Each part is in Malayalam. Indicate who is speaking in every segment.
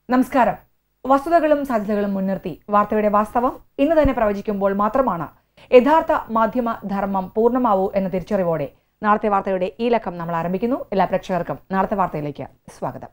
Speaker 1: നമസ്കാരം വസ്തുതകളും സാധ്യതകളും മുൻനിർത്തി വാർത്തയുടെ വാസ്തവം ഇന്ന് തന്നെ പ്രവചിക്കുമ്പോൾ മാത്രമാണ് യഥാർത്ഥ മാധ്യമ ധർമ്മം പൂർണ്ണമാവൂ എന്ന തിരിച്ചറിവോടെ നാളത്തെ വാർത്തയുടെ ഈ ലക്കം നമ്മൾ ആരംഭിക്കുന്നു എല്ലാ പ്രേക്ഷകർക്കും നാളത്തെ വാർത്തയിലേക്ക് സ്വാഗതം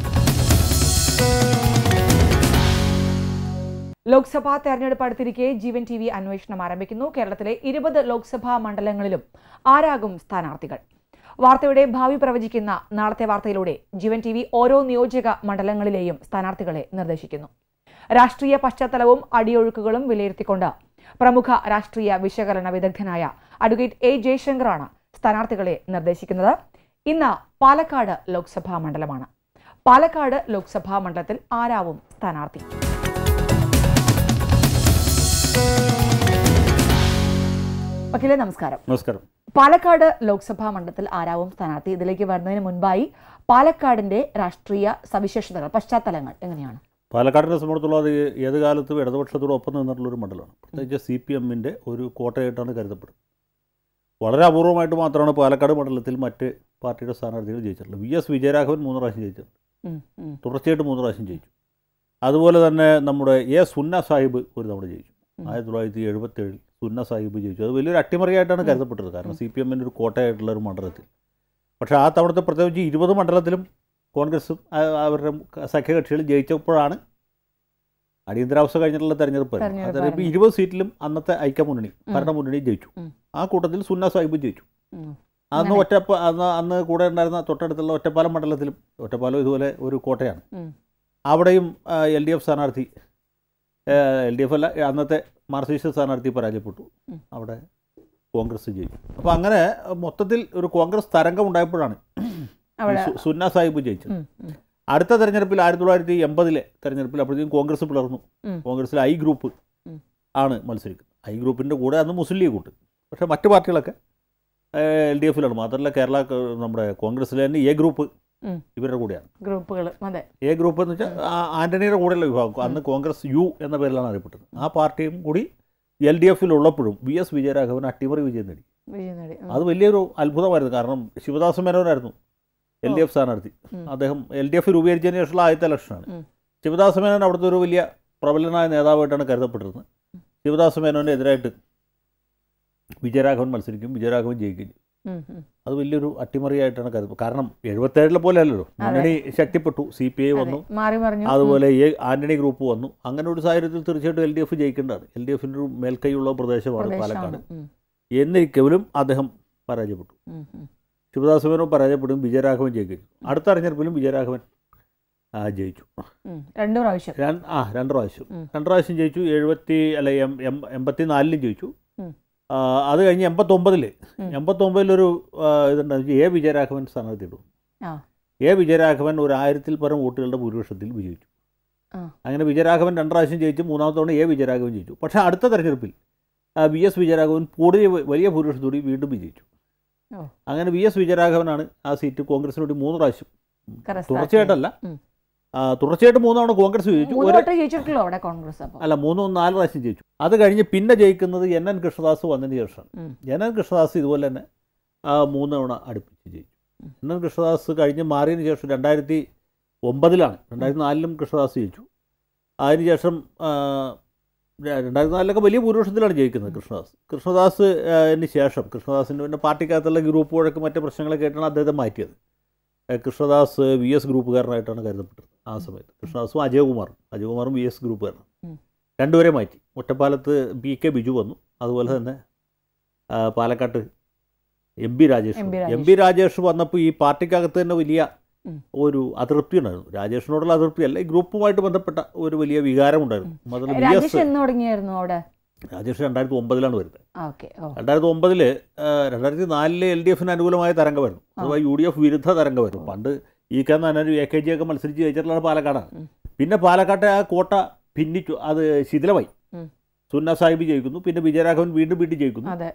Speaker 1: ലോക്സഭാ തെരഞ്ഞെടുപ്പ് അടുത്തിരിക്കെ ജീവൻ ടി വി അന്വേഷണം ആരംഭിക്കുന്നു കേരളത്തിലെ ഇരുപത് ലോക്സഭാ മണ്ഡലങ്ങളിലും ആരാകും സ്ഥാനാർത്ഥികൾ വാർത്തയുടെ ഭാവി പ്രവചിക്കുന്ന നാളത്തെ വാർത്തയിലൂടെ ജീവൻ ടി വി ഓരോ നിയോജക മണ്ഡലങ്ങളിലെയും സ്ഥാനാർത്ഥികളെ നിർദ്ദേശിക്കുന്നു രാഷ്ട്രീയ പശ്ചാത്തലവും അടിയൊഴുക്കുകളും വിലയിരുത്തിക്കൊണ്ട് പ്രമുഖ രാഷ്ട്രീയ വിശകലന വിദഗ്ധനായ അഡ്വക്കേറ്റ് എ ജയശങ്കറാണ് സ്ഥാനാർത്ഥികളെ നിർദ്ദേശിക്കുന്നത് ഇന്ന് പാലക്കാട് ലോക്സഭാ മണ്ഡലമാണ് പാലക്കാട് ലോക്സഭാ മണ്ഡലത്തിൽ ആരാവും സ്ഥാനാർത്ഥി വക്കീലെ നമസ്കാരം
Speaker 2: നമസ്കാരം
Speaker 1: പാലക്കാട് ലോക്സഭാ മണ്ഡലത്തിൽ ആരാവും സ്ഥാനാർത്ഥി ഇതിലേക്ക് വരുന്നതിന് മുൻപായി പാലക്കാടിന്റെ രാഷ്ട്രീയ സവിശേഷതകൾ പശ്ചാത്തലങ്ങൾ എങ്ങനെയാണ്
Speaker 2: പാലക്കാടിനെ സംബന്ധിച്ചുള്ള അത് ഏത് കാലത്തും ഇടതുപക്ഷത്തോടൊപ്പം നിന്നിട്ടുള്ള ഒരു മണ്ഡലമാണ് പ്രത്യേകിച്ച് സി പി എമ്മിൻ്റെ ഒരു കോട്ടയായിട്ടാണ് കരുതപ്പെടുന്നത് വളരെ അപൂർവമായിട്ട് മാത്രമാണ് പാലക്കാട് മണ്ഡലത്തിൽ മറ്റ് പാർട്ടിയുടെ സ്ഥാനാർത്ഥികൾ ജയിച്ചിട്ടുള്ളത് വി എസ് വിജയരാഘവൻ മൂന്ന് പ്രാവശ്യം ജയിച്ചിട്ടുണ്ട്
Speaker 1: ഉം, ഉം,
Speaker 2: തുടർച്ചയായിട്ട് മൂന്ന് പ്രാവശ്യം ജയിച്ചു അതുപോലെ തന്നെ നമ്മുടെ എ സുന്ന സാഹിബ് ഒരു തവണ ജയിച്ചു
Speaker 1: ഉം.
Speaker 2: ആയിരത്തി തൊള്ളായിരത്തി എഴുപത്തേഴിൽ സുന്ന സാഹിബ് ജയിച്ചു അത് വലിയൊരു അട്ടിമറിയായിട്ടാണ് കരുതപ്പെട്ടത് കാരണം സി പി എമ്മിൻ്റെ ഒരു കോട്ടയായിട്ടുള്ള ഒരു മണ്ഡലത്തിൽ പക്ഷേ ആ തവണത്തെ പ്രത്യേകിച്ച് ഇരുപത് മണ്ഡലത്തിലും കോൺഗ്രസും ആ- അവരുടെ സഖ്യകക്ഷികൾ ജയിച്ചപ്പോഴാണ് അടിയന്തരാവസ്ഥ കഴിഞ്ഞിട്ടുള്ള തെരഞ്ഞെടുപ്പ്
Speaker 1: തെരഞ്ഞെടുപ്പ്
Speaker 2: അതായത് ഇപ്പോൾ ഇരുപത് സീറ്റിലും അന്നത്തെ ഐക്യമുന്നണി
Speaker 1: ഉം.
Speaker 2: ഭരണമുന്നണി ജയിച്ചു
Speaker 1: ഉം.
Speaker 2: ആ കൂട്ടത്തിൽ സുന്ന സാഹിബ് ജയിച്ചു
Speaker 1: ഉം.
Speaker 2: അന്ന്
Speaker 1: അങ്ങനെ.
Speaker 2: ഒറ്റപ്പ അന്ന് അന്ന് കൂടെ ഉണ്ടായിരുന്ന തൊട്ടടുത്തുള്ള ഒറ്റപ്പാലം മണ്ഡലത്തിലും ഒറ്റപ്പാലം ഇതുപോലെ ഒരു കോട്ടയാണ്
Speaker 1: ഉം.
Speaker 2: അവിടെയും എൽ ഡി എഫ് സ്ഥാനാർത്ഥി എൽ ഡി എഫ് അല്ല അന്നത്തെ മാർക്സിസ്റ്റ് സ്ഥാനാർത്ഥി പരാജയപ്പെട്ടു
Speaker 1: ഉം.
Speaker 2: അവിടെ കോൺഗ്രസ് ജയിച്ചു അപ്പോൾ അങ്ങനെ മൊത്തത്തിൽ ഒരു കോൺഗ്രസ് തരംഗം ഉണ്ടായപ്പോഴാണ് ഈ
Speaker 1: അവിടെ
Speaker 2: സു- സുന്ന സാഹിബ് ജയിച്ചത്
Speaker 1: ഉം, ഉം,
Speaker 2: അടുത്ത തെരഞ്ഞെടുപ്പിൽ ആയിരത്തി തൊള്ളായിരത്തി എൺപതിലെ തെരഞ്ഞെടുപ്പിൽ അപ്പോഴത്തേക്കും കോൺഗ്രസ് പിളർന്നു
Speaker 1: ഉം.
Speaker 2: കോൺഗ്രസിൽ ഐ ഗ്രൂപ്പ്
Speaker 1: ഉം.
Speaker 2: ആണ് മത്സരിക്കുന്നത് ഐ ഗ്രൂപ്പിൻ്റെ കൂടെ അന്ന് മുസ്ലിം ലീഗ് ഉണ്ട് പക്ഷേ മറ്റ് പാർട്ടികളൊക്കെ എൽ ഡി എഫിലാണ് മാത്രമല്ല കേരള ക- നമ്മുടെ കോൺഗ്രസ്സിലെ തന്നെ എ ഗ്രൂപ്പ്
Speaker 1: ഉം.
Speaker 2: ഇവരുടെ കൂടെയാണ്
Speaker 1: ഗ്രൂപ്പുകൾ അതെ
Speaker 2: എ ഗ്രൂപ്പ് എന്ന് വെച്ചാൽ ആ- ആന്റണിയുടെ കൂടെയുള്ള വിഭാഗം അന്ന് കോൺഗ്രസ് യു എന്ന പേരിലാണ് അറിയപ്പെട്ടത് ആ പാർട്ടിയും കൂടി എൽ ഡി എഫിൽ ഉള്ളപ്പോഴും വി എസ് വിജയരാഘവൻ അട്ടിമറി വിജയം നേടി
Speaker 1: വിജയം നേടി ഉം,
Speaker 2: അത് വലിയൊരു അത്ഭുതമായിരുന്നു കാരണം ശിവദാസ മേനോനായിരുന്നു എൽ ഡി എഫ് സ്ഥാനാർത്ഥി
Speaker 1: ഉം.
Speaker 2: അദ്ദേഹം എൽ ഡി എഫ് രൂപീകരിച്ചതിന് ശേഷമുള്ള ആദ്യത്തെ ഇലക്ഷനാണ്
Speaker 1: ഉം.
Speaker 2: ശിവദാസ മേനോൻ അവിടുത്തെ ഒരു വലിയ പ്രബലനായ നേതാവായിട്ടാണ് കരുതപ്പെട്ടിരുന്നത് ശിവദാസ മേനോന് എതിരായിട്ട് വിജയരാഘവൻ മത്സരിക്കും വിജയരാഘവൻ ജയിക്കും
Speaker 1: ഉം, ഉം.
Speaker 2: അത് വലിയൊരു അട്ടിമറിയായിട്ടാണ് കരുതുന്നത് കാരണം എഴുപത്തേഴിലെ പോലെ അല്ലല്ലോ മുന്നണി ശക്തിപ്പെട്ടു സി പി ഐ
Speaker 1: അതെ,
Speaker 2: വന്നു
Speaker 1: മാറി മറിഞ്ഞു ഉം,
Speaker 2: അതുപോലെ എ ആന്റണി ഗ്രൂപ്പ് വന്നു അങ്ങനെ ഒരു സാഹചര്യത്തിൽ തീർച്ചയായിട്ടും എൽ ഡി എഫ് ജയിക്കേണ്ടതാണ് എൽ ഡി എഫിൻ്റെ ഒരു മേൽക്കൈയുള്ള പ്രദേശമാണ് പാലക്കാട്
Speaker 1: പ്രദേശമാണ്. ഉം,
Speaker 2: എന്നിരിക്കലും അദ്ദേഹം പരാജയപ്പെട്ടു
Speaker 1: ഉം, ഉം.
Speaker 2: ശിവദാസ് മേനോൻ പരാജയപ്പെടും വിജയരാഘവൻ ജയിക്കും അടുത്ത തെരഞ്ഞെടുപ്പിലും വിജയരാഘവൻ ആ, ജയിച്ചു
Speaker 1: ഉം, രണ്ടു പ്രാവശ്യം
Speaker 2: രണ്ട് ആ രണ്ട് പ്രാവശ്യം
Speaker 1: ഉം.
Speaker 2: രണ്ട് പ്രാവശ്യം ജയിച്ചു എഴുപത്തി അല്ല എം എം എൺപത്തി നാലിലും ജയിച്ചു
Speaker 1: ഉം.
Speaker 2: ആ, അത് കഴിഞ്ഞ് എൺപത്തൊമ്പതിൽ
Speaker 1: ഉം.
Speaker 2: എൺപത്തൊമ്പതിലൊരു ഇതുണ്ടായിരുന്നു എ വിജയരാഘവൻ സ്ഥാനാർത്ഥി ഇടും
Speaker 1: ആ.
Speaker 2: എ വിജയരാഘവൻ ഒരു ആയിരത്തിൽ പരം വോട്ടുകളുടെ ഭൂരിപക്ഷത്തിൽ വിജയിച്ചു
Speaker 1: ആ.
Speaker 2: അങ്ങനെ വിജയരാഘവൻ രണ്ട് പ്രാവശ്യം ജയിച്ചു മൂന്നാമത്തെ തവണ എ വിജയരാഘവൻ ജയിച്ചു പക്ഷേ അടുത്ത തെരഞ്ഞെടുപ്പിൽ ആ, വി എസ് വിജയരാഘവൻ കൂടുതൽ വലിയ ഭൂരിപക്ഷത്തോടെ വീണ്ടും വിജയിച്ചു
Speaker 1: ഓ.
Speaker 2: അങ്ങനെ വി എസ് വിജയരാഘവനാണ് ആ സീറ്റ് കോൺഗ്രസിന് വേണ്ടി മൂന്ന് പ്രാവശ്യം
Speaker 1: കരസ്ഥമാക്കി.
Speaker 2: തുടർച്ചയായിട്ടല്ല
Speaker 1: ഉം.
Speaker 2: ആ, തുടർച്ചയായിട്ട് മൂന്നവണ കോൺഗ്രസ് ജയിച്ചു
Speaker 1: മൂന്ന്
Speaker 2: ഒരു
Speaker 1: വട്ടം ജയിച്ചിട്ടുള്ളൂ അവിടെ കോൺഗ്രസ് അപ്പോൾ
Speaker 2: അല്ല മൂന്നും നാല് പ്രാവശ്യം ജയിച്ചു അത് കഴിഞ്ഞ് പിന്നെ ജയിക്കുന്നത് എൻ എൻ കൃഷ്ണദാസ് വന്നതിന് ശേഷമാണ്
Speaker 1: ഉം.
Speaker 2: എൻ എൻ കൃഷ്ണദാസ് ഇതുപോലെ തന്നെ ആ, മൂന്ന് തവണ അടുപ്പിച്ച് ജയിച്ചു
Speaker 1: ഉം.
Speaker 2: എൻ എൻ കൃഷ്ണദാസ് കഴിഞ്ഞ് മാറിയതിന് ശേഷം രണ്ടായിരത്തി ഒമ്പതിലാണ് രണ്ടായിരത്തി നാലിലും കൃഷ്ണദാസ് ജയിച്ചു അതിനുശേഷം ആ, ര- രണ്ടായിരത്തി നാലിലൊക്കെ വലിയ ഭൂരിപക്ഷത്തിലാണ് ജയിക്കുന്നത് കൃഷ്ണദാസ് കൃഷ്ണദാസ് ആ, ന് ശേഷം കൃഷ്ണദാസിൻ്റെ പിന്നെ പാർട്ടിക്കകത്തുള്ള ഗ്രൂപ്പ് വഴക്ക് മറ്റ് പ്രശ്നങ്ങളൊക്കെ ആയിട്ടാണ് അദ്ദേഹത്തെ മാറ്റിയത് ഏ, കൃഷ്ണദാസ് വി എസ് ഗ്രൂപ്പുകാരനായിട്ടാണ് കരുതപ്പെട്ടത് ആ സമയത്ത് കൃഷ്ണദാസും അജയകുമാറും അജയകുമാറും വി എസ് ഗ്രൂപ്പുകാരനാണ്
Speaker 1: ഉം.
Speaker 2: രണ്ടുപേരെ മാറ്റി ഒറ്റപ്പാലത്ത് പി കെ ബിജു വന്നു അതുപോലെ തന്നെ ആ, പാലക്കാട്ട് M B Rajesh
Speaker 1: M B
Speaker 2: വന്നു.
Speaker 1: രാജേഷ്.
Speaker 2: എം ബി രാജേഷ് വന്നപ്പോൾ ഈ പാർട്ടിക്കകത്ത് തന്നെ വലിയ
Speaker 1: ഉം. ഒരു
Speaker 2: അതൃപ്തി ഉണ്ടായിരുന്നു രാജേഷിനോടുള്ള അതൃപ്തി അല്ല ഈ ഗ്രൂപ്പുമായിട്ട് ബന്ധപ്പെട്ട ഒരു വലിയ വികാരമുണ്ടായിരുന്നു അതിൽ വി
Speaker 1: രാജേഷ്
Speaker 2: എസ്
Speaker 1: എന്ന് തുടങ്ങിയായിരുന്നു അവിടെ
Speaker 2: രാജേഷ് രണ്ടായിരത്തി ഒമ്പതിലാണ് വരുന്നത്
Speaker 1: ഓക്കെ ഓ
Speaker 2: രണ്ടായിരത്തി ഒമ്പതില് രണ്ടായിരത്തി നാലില് എൽ ഡി എഫിന് അനുകൂലമായ തരംഗമായിരുന്നു അഥവാ യു ഡി എഫ് വിരുദ്ധ തരംഗമായിരുന്നു പണ്ട് ഈ കെ നാനൊരു എ കെ ജി ഒക്കെ മത്സരിച്ച് ജയിച്ചിട്ടുള്ള പാലക്കാടാണ്
Speaker 1: ഉം.
Speaker 2: പിന്നെ പാലക്കാട്ടെ ആ കോട്ട ഭിന്നിച്ചു അത് ശിഥിലമായി
Speaker 1: ഉം.
Speaker 2: സുന്ന സാഹിബ് ജയിക്കുന്നു പിന്നെ വിജയരാഘവൻ വീണ്ടും വീണ്ടും ജയിക്കുന്നു
Speaker 1: അതെ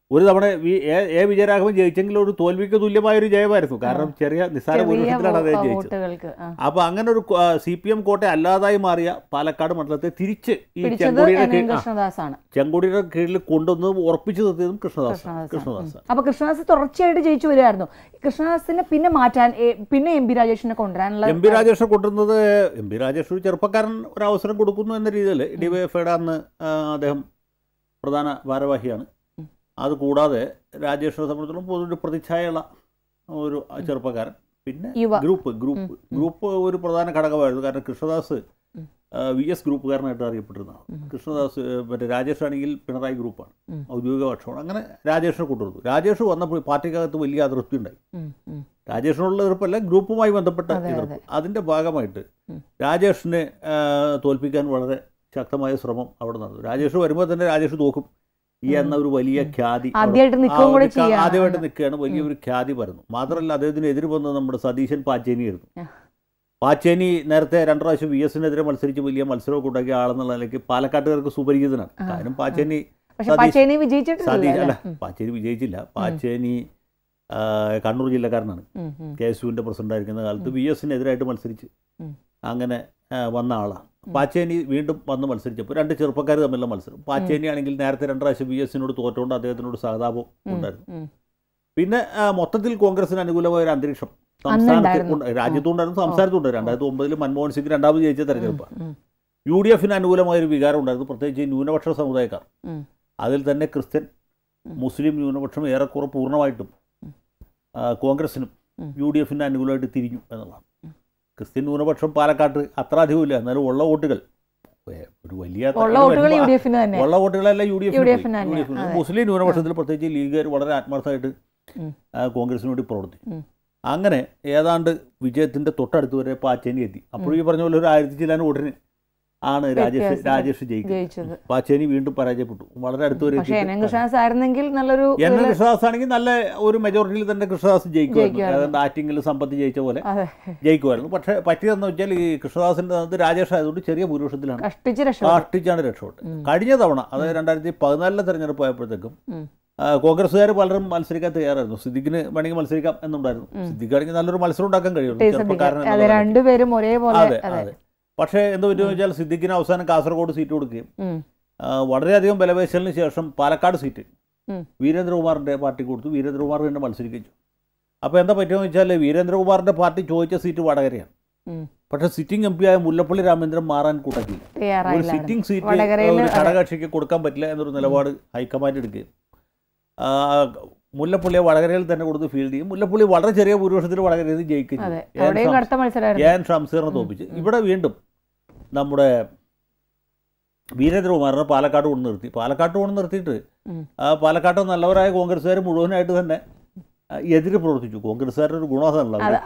Speaker 2: ഒരു തവണ വി- എ എ വിജയരാഘവൻ ജയിച്ചെങ്കിലും ഒരു തോൽവിക്ക് തുല്യമായ ഒരു ജയമായിരുന്നു കാരണം ചെറിയ നിസ്സാര
Speaker 1: ചെറിയ
Speaker 2: ഭൂരിപക്ഷത്തിലാണ് അദ്ദേഹം
Speaker 1: വോ-
Speaker 2: ജയിച്ചത്
Speaker 1: വോട്ടുകൾക്ക് ആ.
Speaker 2: അപ്പോൾ അങ്ങനെ ഒരു സി പി എം കോട്ട അല്ലാതായി മാറിയ പാലക്കാട് മണ്ഡലത്തെ തിരിച്ച് ഈ
Speaker 1: പിടിച്ചത്
Speaker 2: ചെങ്കൊടിയുടെ
Speaker 1: എൻ എൻ
Speaker 2: കീഴിൽ ആ,
Speaker 1: കൃഷ്ണദാസാണ്
Speaker 2: ചെങ്കൊടിയുടെ കീഴിൽ കൊണ്ടുവന്നതും ഉറപ്പിച്ചു നിർത്തിയതും കൃഷ്ണദാസ്
Speaker 1: കൃഷ്ണദാസ്
Speaker 2: കൃഷ്ണദാസ്
Speaker 1: അപ്പൊ കൃഷ്ണദാസ് തുടർച്ചയായിട്ട് ജയിച്ചു വരുമായിരുന്നു കൃഷ്ണദാസിനെ പിന്നെ മാറ്റാൻ ഏ, പിന്നെ എം പി രാജേഷിനെ കൊണ്ടുവരാനുള്ള
Speaker 2: എം പി രാജേഷിനെ കൊണ്ടുവന്നത് എം പി രാജേഷ് ഒരു ചെറുപ്പക്കാരൻ ഒരു അവസരം കൊടുക്കുന്നു എന്ന രീതിയിൽ ഡിവൈഎഫ്ഐയുടെ അന്ന് ആ, അദ്ദേഹം പ്രധാന ഭാരവാഹിയാണ്
Speaker 1: ഉം.
Speaker 2: അത് കൂടാതെ രാജേഷിനെ സംബന്ധിച്ചിടത്തോളം പൊതുവെ ഒരു പ്രതിച്ഛായുള്ള ഒരു ചെറുപ്പക്കാരൻ പിന്നെ
Speaker 1: യുവ
Speaker 2: ഗ്രൂപ്പ് ഗ്രൂപ്പ്
Speaker 1: ഉം, ഉം.
Speaker 2: ഗ്രൂപ്പ് ഒരു പ്രധാന ഘടകമായിരുന്നു കാരണം കൃഷ്ണദാസ്
Speaker 1: ഉം.
Speaker 2: വി എസ് ഗ്രൂപ്പുകാരനായിട്ട് അറിയപ്പെട്ടിരുന്നതാണ്
Speaker 1: ഉം.
Speaker 2: കൃഷ്ണദാസ് ഏ, മറ്റേ രാജേഷ് ആണെങ്കിൽ പിണറായി ഗ്രൂപ്പാണ്
Speaker 1: ഉം.
Speaker 2: ഔദ്യോഗിക പക്ഷമാണ് അങ്ങനെ രാജേഷിനെ കൊണ്ടുവന്നു രാജേഷ് വന്നപ്പോൾ പാർട്ടിക്കകത്ത് വലിയ അതൃപ്തി ഉണ്ടായി
Speaker 1: ഉം, ഉം.
Speaker 2: രാജേഷിനുള്ള എതിർപ്പല്ല ഗ്രൂപ്പുമായി ബന്ധപ്പെട്ട
Speaker 1: അതെ,
Speaker 2: എതിർപ്പ്
Speaker 1: അതെ.
Speaker 2: അതിൻ്റെ ഭാഗമായിട്ട്
Speaker 1: ഉം.
Speaker 2: രാജേഷിനെ ആ, തോൽപ്പിക്കാൻ വളരെ ശക്തമായ ശ്രമം അവിടെ നടന്നു രാജേഷ് വരുമ്പോൾ തന്നെ രാജേഷ് തോക്കും ഈ എന്ന ഒരു വലിയ
Speaker 1: ഉം.
Speaker 2: ഖ്യാതി അവിടെ-
Speaker 1: ആദ്യമായിട്ട്
Speaker 2: ആ,
Speaker 1: നിൽക്കുകയും കൂടെ
Speaker 2: നിൽക്കുക-
Speaker 1: ചെയ്യാം
Speaker 2: ആദ്യമായിട്ട് നിൽക്കുകയാണ് വലിയൊരു ഖ്യാതി പരന്നു മാത്രമല്ല അദ്ദേഹത്തിന് എതിര് വന്നത് നമ്മുടെ സതീശൻ പാച്ചേനിയായിരുന്നു
Speaker 1: ആ.
Speaker 2: പാച്ചേനി നേരത്തെ രണ്ടു പ്രാവശ്യം വി എസിനെതിരെ മത്സരിച്ച് വലിയ മത്സരമൊക്കെ ഉണ്ടാക്കിയ ആളെന്നുള്ള നിലയ്ക്ക് പാലക്കാട്ടുകാർക്ക് സുപരിചിതനാണ്
Speaker 1: ആ,
Speaker 2: കാരണം പാച്ചേനി
Speaker 1: പക്ഷെ
Speaker 2: സതീഷ്-
Speaker 1: പച്ചേനി വിജയിച്ചിട്ടില്ല
Speaker 2: സതീഷ് അല്ല
Speaker 1: അല്ലേ? ഉം,
Speaker 2: പാച്ചേനി വിജയിച്ചില്ല പാച്ചേനി ആ, കണ്ണൂർ ജില്ലക്കാരനാണ്
Speaker 1: ഉം, ഉം.
Speaker 2: കെ എസ് യുവിൻ്റെ പ്രസിഡന്റായിരിക്കുന്ന കാലത്ത് വി എസിനെതിരായിട്ട് മത്സരിച്ച്
Speaker 1: ഉം.
Speaker 2: അങ്ങനെ ആ, വന്ന ആളാണ്
Speaker 1: ഉം.
Speaker 2: പാച്ചേനി വീണ്ടും വന്ന് മത്സരിച്ചപ്പോൾ രണ്ട് ചെറുപ്പക്കാർ തമ്മിലുള്ള മത്സരം പാച്ചേനി ആണെങ്കിൽ നേരത്തെ രണ്ട് പ്രാവശ്യം വി എസിനോട് തോറ്റുകൊണ്ട് അദ്ദേഹത്തിനോട് സഹതാപം
Speaker 1: ഉം,
Speaker 2: ഉണ്ടായിരുന്നു
Speaker 1: ഉം.
Speaker 2: പിന്നെ ആ, മൊത്തത്തിൽ കോൺഗ്രസിന് അനുകൂലമായ ഒരു അന്തരീക്ഷം സംസ്ഥാനത്ത്
Speaker 1: അന്നുണ്ടായിരുന്നു.
Speaker 2: ഉണ്ട്. രാജ്യത്തുണ്ടായിരുന്നു സംസ്ഥാനത്തുണ്ട് രണ്ടായിരത്തി ഒമ്പതിൽ മൻമോഹൻ സിംഗ് രണ്ടാമത് ജയിച്ച തെരഞ്ഞെടുപ്പാണ്
Speaker 1: ഉം,
Speaker 2: യു ഡി എഫിന് അനുകൂലമായ ഒരു വികാരം ഉണ്ടായിരുന്നു പ്രത്യേകിച്ച് ഈ ന്യൂനപക്ഷ സമുദായക്കാർ
Speaker 1: ഉം.
Speaker 2: അതിൽ തന്നെ ക്രിസ്ത്യൻ
Speaker 1: ഉം.
Speaker 2: മുസ്ലിം ന്യൂനപക്ഷം ഏറെക്കുറെ പൂർണ്ണമായിട്ടും
Speaker 1: ഉം.
Speaker 2: ആ, കോൺഗ്രസിനും
Speaker 1: ഉം.
Speaker 2: യു ഡി എഫിന് അനുകൂലമായിട്ട് തിരിഞ്ഞു എന്നുള്ളതാണ്
Speaker 1: ഉം.
Speaker 2: ക്രിസ്ത്യൻ ന്യൂനപക്ഷം പാലക്കാട്ട് അത്ര അധികമില്ല എന്നാലും ഉള്ള വോട്ടുകൾ ഏ, ഒരു വലിയ
Speaker 1: ഉള്ള വോട്ടുകൾ യു ഡി എഫിന് തന്നെ
Speaker 2: ഉള്ള വോട്ടുകളെല്ലാം യു ഡി
Speaker 1: യു ഡി എഫിന് തന്നെ,
Speaker 2: എഫിന്
Speaker 1: അതെ.
Speaker 2: മുസ്ലിം ന്യൂനപക്ഷത്തിൽ പ്രത്യേകിച്ച് ലീഗുകാർ വളരെ ആത്മാർത്ഥമായിട്ട്
Speaker 1: ഉം.
Speaker 2: ആ, കോൺഗ്രസിന് വേണ്ടി പ്രവർത്തിച്ചു
Speaker 1: ഉം.
Speaker 2: അങ്ങനെ ഏതാണ്ട് വിജയത്തിന്റെ തൊട്ടടുത്ത് വരെ പാച്ചേനി എത്തി അപ്പോഴും ഈ പറഞ്ഞ പോലെ ഒരു ആയിരത്തി ചില്ലാൻ വോട്ടിന് ആണ് രാജേഷ്
Speaker 1: വ്യത്യാസം.
Speaker 2: രാജേഷ് ജയിക്കുന്നത്
Speaker 1: ജയിച്ചത്
Speaker 2: പാച്ചേനി വീണ്ടും പരാജയപ്പെട്ടു വളരെ അടുത്ത് വരെ
Speaker 1: പക്ഷെ എൻ എൻ
Speaker 2: എത്തിയിട്ട്
Speaker 1: കൃഷ്ണദാസ് ആയിരുന്നെങ്കിൽ നല്ലൊരു
Speaker 2: എൻ എൻ
Speaker 1: ഇതില്
Speaker 2: കൃഷ്ണദാസ് ആണെങ്കിൽ നല്ല ഒരു മെജോറിറ്റിയിൽ തന്നെ കൃഷ്ണദാസ് ജയിക്കുമായിരുന്നു
Speaker 1: ജയിക്കുമായിരുന്നു.
Speaker 2: ഏതാണ്ട് ആറ്റിങ്ങിൽ സമ്പത്ത് ജയിച്ച പോലെ
Speaker 1: അതെ
Speaker 2: ജയിക്കുമായിരുന്നു പക്ഷേ പറ്റിയതെന്ന് വെച്ചാൽ ഈ കൃഷ്ണദാസിന്റെ സ്ഥാനത്ത് രാജേഷ് ആയതുകൊണ്ട് ചെറിയ ഭൂരിപക്ഷത്തിലാണ്
Speaker 1: കഷ്ടിച്ച് രക്ഷപ്പെട്ടു
Speaker 2: കാഷ്ടിച്ചാണ് രക്ഷപ്പെട്ടത്
Speaker 1: ഉം.
Speaker 2: കഴിഞ്ഞ തവണ അതായത് രണ്ടായിരത്തി പതിനാലിലെ തെരഞ്ഞെടുപ്പ് ആയപ്പോഴത്തേക്കും
Speaker 1: ഉം.
Speaker 2: കോൺഗ്രസ്സുകാർ പലരും മത്സരിക്കാൻ തയ്യാറായിരുന്നു സിദ്ദിഖിന് വേണമെങ്കിൽ മത്സരിക്കാം എന്നുണ്ടായിരുന്നു
Speaker 1: ഉം.
Speaker 2: സിദ്ദിഖ് ആണെങ്കിൽ നല്ലൊരു മത്സരം ഉണ്ടാക്കാൻ കഴിയുള്ളൂ
Speaker 1: ടേസ്റ്റ്
Speaker 2: ചെറുപ്പക്കാരൻ
Speaker 1: അതെ
Speaker 2: എന്നുള്ള നിലയ്ക്ക്.
Speaker 1: രണ്ടുപേരും ഒരേപോലെ
Speaker 2: അതെ
Speaker 1: അതെ
Speaker 2: അതെ പക്ഷേ എന്ത് പറ്റുമെന്ന് വെച്ചാൽ സിദ്ദിഖിന് അവസാനം കാസർഗോഡ് സീറ്റ് കൊടുക്കുകയും
Speaker 1: ഉം.
Speaker 2: ആ, വളരെയധികം ബലപേശലിന് ശേഷം പാലക്കാട് സീറ്റ്
Speaker 1: ഉം.
Speaker 2: വീരേന്ദ്രകുമാറിന്റെ പാർട്ടി കൊടുത്തു വീരേന്ദ്രകുമാർ തന്നെ മത്സരിക്കുകയും ചെയ്തു അപ്പോൾ എന്താ പറ്റുമെന്ന് വെച്ചാൽ വീരേന്ദ്രകുമാറിന്റെ പാർട്ടി ചോദിച്ച സീറ്റ് വടകരയാണ്
Speaker 1: ഉം.
Speaker 2: പക്ഷേ സിറ്റിംഗ് എം പി ആയ മുല്ലപ്പള്ളി രാമചന്ദ്രൻ മാറാൻ കൂട്ടാക്കിയില്ല ഒരു
Speaker 1: തയ്യാറായില്ല
Speaker 2: സിറ്റിംഗ് സീറ്റ്
Speaker 1: വടകരയില്
Speaker 2: ഒരു
Speaker 1: അതെ.
Speaker 2: ഘടകകക്ഷിക്ക് കൊടുക്കാൻ പറ്റില്ല എന്നൊരു നിലപാട് ഹൈക്കമാൻഡ് എടുക്കുകയും ആ, മുല്ലപ്പള്ളിയെ വടകരയിൽ തന്നെ കൊടുത്ത് ഫീൽഡ് ചെയ്യും മുല്ലപ്പള്ളി വളരെ ചെറിയ ഭൂരിപക്ഷത്തിൽ വടകരയിൽ നിന്ന് ജയിക്കും
Speaker 1: അതെ
Speaker 2: ചെയ്തു. എൻ
Speaker 1: അവിടെയും
Speaker 2: ഷം-
Speaker 1: കടുത്ത മത്സരമായിരുന്നു
Speaker 2: എൻ ഷംസീറിനെ
Speaker 1: ഉം,
Speaker 2: തോപ്പിച്ച്
Speaker 1: ഉം.
Speaker 2: ഇവിടെ വീണ്ടും നമ്മുടെ വീരേന്ദ്രകുമാറിനെ പാലക്കാട് കൊണ്ട് നിർത്തി പാലക്കാട് കൊണ്ട് നിർത്തിയിട്ട്
Speaker 1: ഉം.
Speaker 2: ആ പാലക്കാട്ട് നല്ലവരായ കോൺഗ്രസ്സുകാർ മുഴുവനായിട്ട് തന്നെ ആ, എതിര് പ്രവർത്തിച്ചു കോൺഗ്രസ്സുകാരുടെ ഒരു ഗുണമാണല്ലോ
Speaker 1: അതെ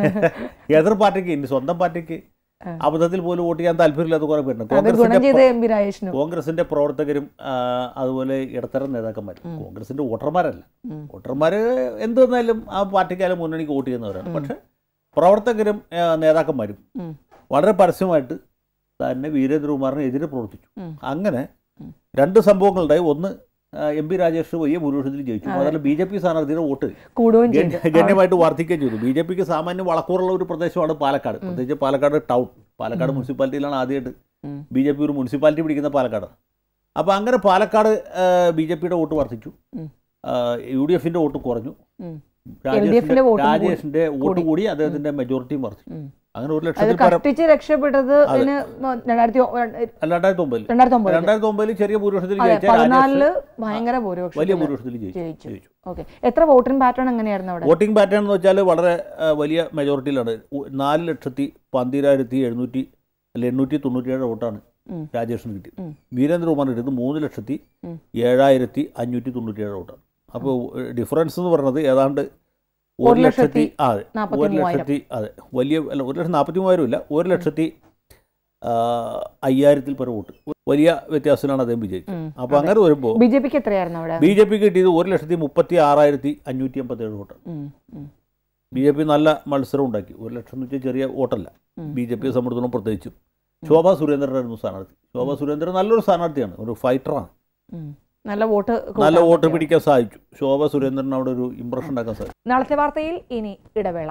Speaker 2: എതിർ പാർട്ടിക്ക് ഇനി സ്വന്തം പാർട്ടിക്ക്
Speaker 1: ആ.
Speaker 2: അബദ്ധത്തിൽ പോലും വോട്ട് ചെയ്യാൻ താല്പര്യമില്ലാത്ത കുറെ പേരുണ്ട്
Speaker 1: അത് ഗുണം
Speaker 2: കോൺഗ്രസിന്റെ
Speaker 1: ചെയ്ത് എം പി രാജേഷിനും
Speaker 2: കോൺഗ്രസിന്റെ പ്രവർത്തകരും ആ, അതുപോലെ ഇടത്തരം നേതാക്കന്മാരും
Speaker 1: ഉം.
Speaker 2: കോൺഗ്രസിന്റെ വോട്ടർമാരല്ല
Speaker 1: ഉം.
Speaker 2: വോട്ടർമാർ എന്ത് വന്നാലും ആ പാർട്ടിക്കാലും മുന്നണിക്ക് വോട്ട് ചെയ്യുന്നവരാണ്
Speaker 1: ഉം.
Speaker 2: പക്ഷെ പ്രവർത്തകരും ആ, നേതാക്കന്മാരും
Speaker 1: ഉം.
Speaker 2: വളരെ പരസ്യമായിട്ട് തന്നെ വീരേന്ദ്രകുമാറിന് എതിരെ പ്രവർത്തിച്ചു
Speaker 1: ഉം.
Speaker 2: അങ്ങനെ
Speaker 1: ഉം.
Speaker 2: രണ്ട് സംഭവങ്ങളുണ്ടായി ഒന്ന് ആ, എം പി രാജേഷ് വലിയ ഭൂരിപക്ഷത്തിൽ ജയിച്ചു
Speaker 1: അതെ.
Speaker 2: മാത്രമല്ല ബി ജെ പി സ്ഥാനാർത്ഥിയുടെ വോട്ട്
Speaker 1: കൂടുകയും ചെയ്തു
Speaker 2: ഗണ്യ- ഗണ്യമായിട്ട് വർദ്ധിക്കുകയും ചെയ്തു ബി ജെ പിക്ക് സാമാന്യം വളക്കൂറുള്ള ഒരു പ്രദേശമാണ് പാലക്കാട്
Speaker 1: ഉം.
Speaker 2: പ്രത്യേകിച്ച് പാലക്കാട് ടൗൺ പാലക്കാട്
Speaker 1: ഉം.
Speaker 2: മുനിസിപ്പാലിറ്റിയിലാണ് ആദ്യമായിട്ട്
Speaker 1: ഉം.
Speaker 2: ബി ജെ പി ഒരു മുനിസിപ്പാലിറ്റി പിടിക്കുന്ന പാലക്കാട് അപ്പോൾ അങ്ങനെ പാലക്കാട് ബി ജെ പിയുടെ വോട്ട് വർദ്ധിച്ചു
Speaker 1: ഉം.
Speaker 2: യു ഡി എഫിൻ്റെ വോട്ട് കുറഞ്ഞു
Speaker 1: ഉം.
Speaker 2: രാജേഷിന്റെ
Speaker 1: LDF ന്റെ വോട്ടും കൂടി.
Speaker 2: രാജേഷിന്റെ വോട്ട്
Speaker 1: കൂടി.
Speaker 2: കൂടി അദ്ദേഹത്തിന്റെ മെജോറിറ്റിയും വർദ്ധിച്ചു
Speaker 1: ഉം.
Speaker 2: അങ്ങനെ ഒരു
Speaker 1: അത്
Speaker 2: ലക്ഷത്തിൽ പരം
Speaker 1: കഷ്ടിച്ച് രക്ഷപ്പെട്ടത്
Speaker 2: അതെ.
Speaker 1: ഇതിന് രണ്ടായിരത്തി ഒ-
Speaker 2: രണ്ടായിരത്തി ഒമ്പതിൽ
Speaker 1: രണ്ടായിരത്തി ഒമ്പത്
Speaker 2: രണ്ടായിരത്തി ഒമ്പതിൽ ചെറിയ ഭൂരിപക്ഷത്തിൽ
Speaker 1: അതെ
Speaker 2: ജയിച്ച രാജേഷ്
Speaker 1: പതിനാലില് ഭയങ്കര ഭൂരിപക്ഷം
Speaker 2: വലിയ ഭൂരിപക്ഷത്തിൽ ജയിച്ചു
Speaker 1: ജയിച്ചു
Speaker 2: ജയിച്ചു
Speaker 1: ഓക്കെ എത്ര വോട്ടിംഗ് പാറ്റേൺ എങ്ങനെയായിരുന്നു അവിടെ
Speaker 2: വോട്ടിംഗ് പാറ്റേൺ എന്ന് വെച്ചാൽ വളരെ ആ, വലിയ മെജോറിറ്റിയിലാണ് ഉ- നാല് ലക്ഷത്തി പന്തിരായിരത്തി എഴുന്നൂറ്റി അല്ല എണ്ണൂറ്റി തൊണ്ണൂറ്റിയേഴ് വോട്ടാണ്
Speaker 1: ഉം.
Speaker 2: രാജേഷിന് കിട്ടിയത്
Speaker 1: ഉം.
Speaker 2: വീരേന്ദ്രകുമാറിന് കിട്ടിയത് മൂന്ന് ലക്ഷത്തി
Speaker 1: ഉം.
Speaker 2: ഏഴായിരത്തി അഞ്ഞൂറ്റി തൊണ്ണൂറ്റിയേഴ് വോട്ടാണ് അപ്പോൾ ഡിഫറൻസ് എന്ന് പറയുന്നത് ഏതാണ്ട്
Speaker 1: ഒരു
Speaker 2: ഒരു ലക്ഷത്തി
Speaker 1: ലക്ഷത്തി
Speaker 2: ആ, അതെ
Speaker 1: നാപ്പത്തി
Speaker 2: ഒരു
Speaker 1: മൂവായിരം.
Speaker 2: ലക്ഷത്തി അതെ വലിയ അല്ല ഒരു ലക്ഷത്തി നാൽപ്പത്തി മൂവായിരം ഇല്ല ഒരു ലക്ഷത്തി ആ, അയ്യായിരത്തിൽ പരം വോട്ട് വലിയ വ്യത്യാസത്തിലാണ് അദ്ദേഹം വിജയിച്ചത്
Speaker 1: ഉം.
Speaker 2: അപ്പോൾ അങ്ങനെ വരുമ്പോൾ
Speaker 1: ബി ജെ പിക്ക് എത്രയായിരുന്നു അവിടെ
Speaker 2: ബി ജെ പിക്ക് കിട്ടിയത് ഒരു ലക്ഷത്തി മുപ്പത്തി ആറായിരത്തി അഞ്ഞൂറ്റി അമ്പത്തേഴ് വോട്ട്
Speaker 1: ഉം. ഉം.
Speaker 2: ബി ജെ പി നല്ല മത്സരം ഉണ്ടാക്കി ഒരു ലക്ഷം എന്ന് വെച്ചാൽ ചെറിയ വോട്ടല്ല
Speaker 1: ഉം.
Speaker 2: ബി ജെ പിയെ സംബന്ധിച്ചിടത്തോളം പ്രത്യേകിച്ചും ശോഭാ സുരേന്ദ്രനായിരുന്നു സ്ഥാനാർത്ഥി ശോഭാ സുരേന്ദ്രൻ നല്ലൊരു സ്ഥാനാർത്ഥിയാണ് ഒരു ഫൈറ്ററാണ്
Speaker 1: ഉം. നല്ല വോട്ട്
Speaker 2: നല്ല
Speaker 1: കൂട്ടാൻ
Speaker 2: വോട്ട്
Speaker 1: പറ്റിയോ?
Speaker 2: പിടിക്കാൻ സാധിച്ചു ശോഭ സുരേന്ദ്രൻ അവിടെ ഒരു ഇമ്പ്രഷൻ ഉണ്ടാക്കാൻ സാധിച്ചു
Speaker 1: നാളത്തെ വാർത്തയിൽ ഇനി ഇടവേള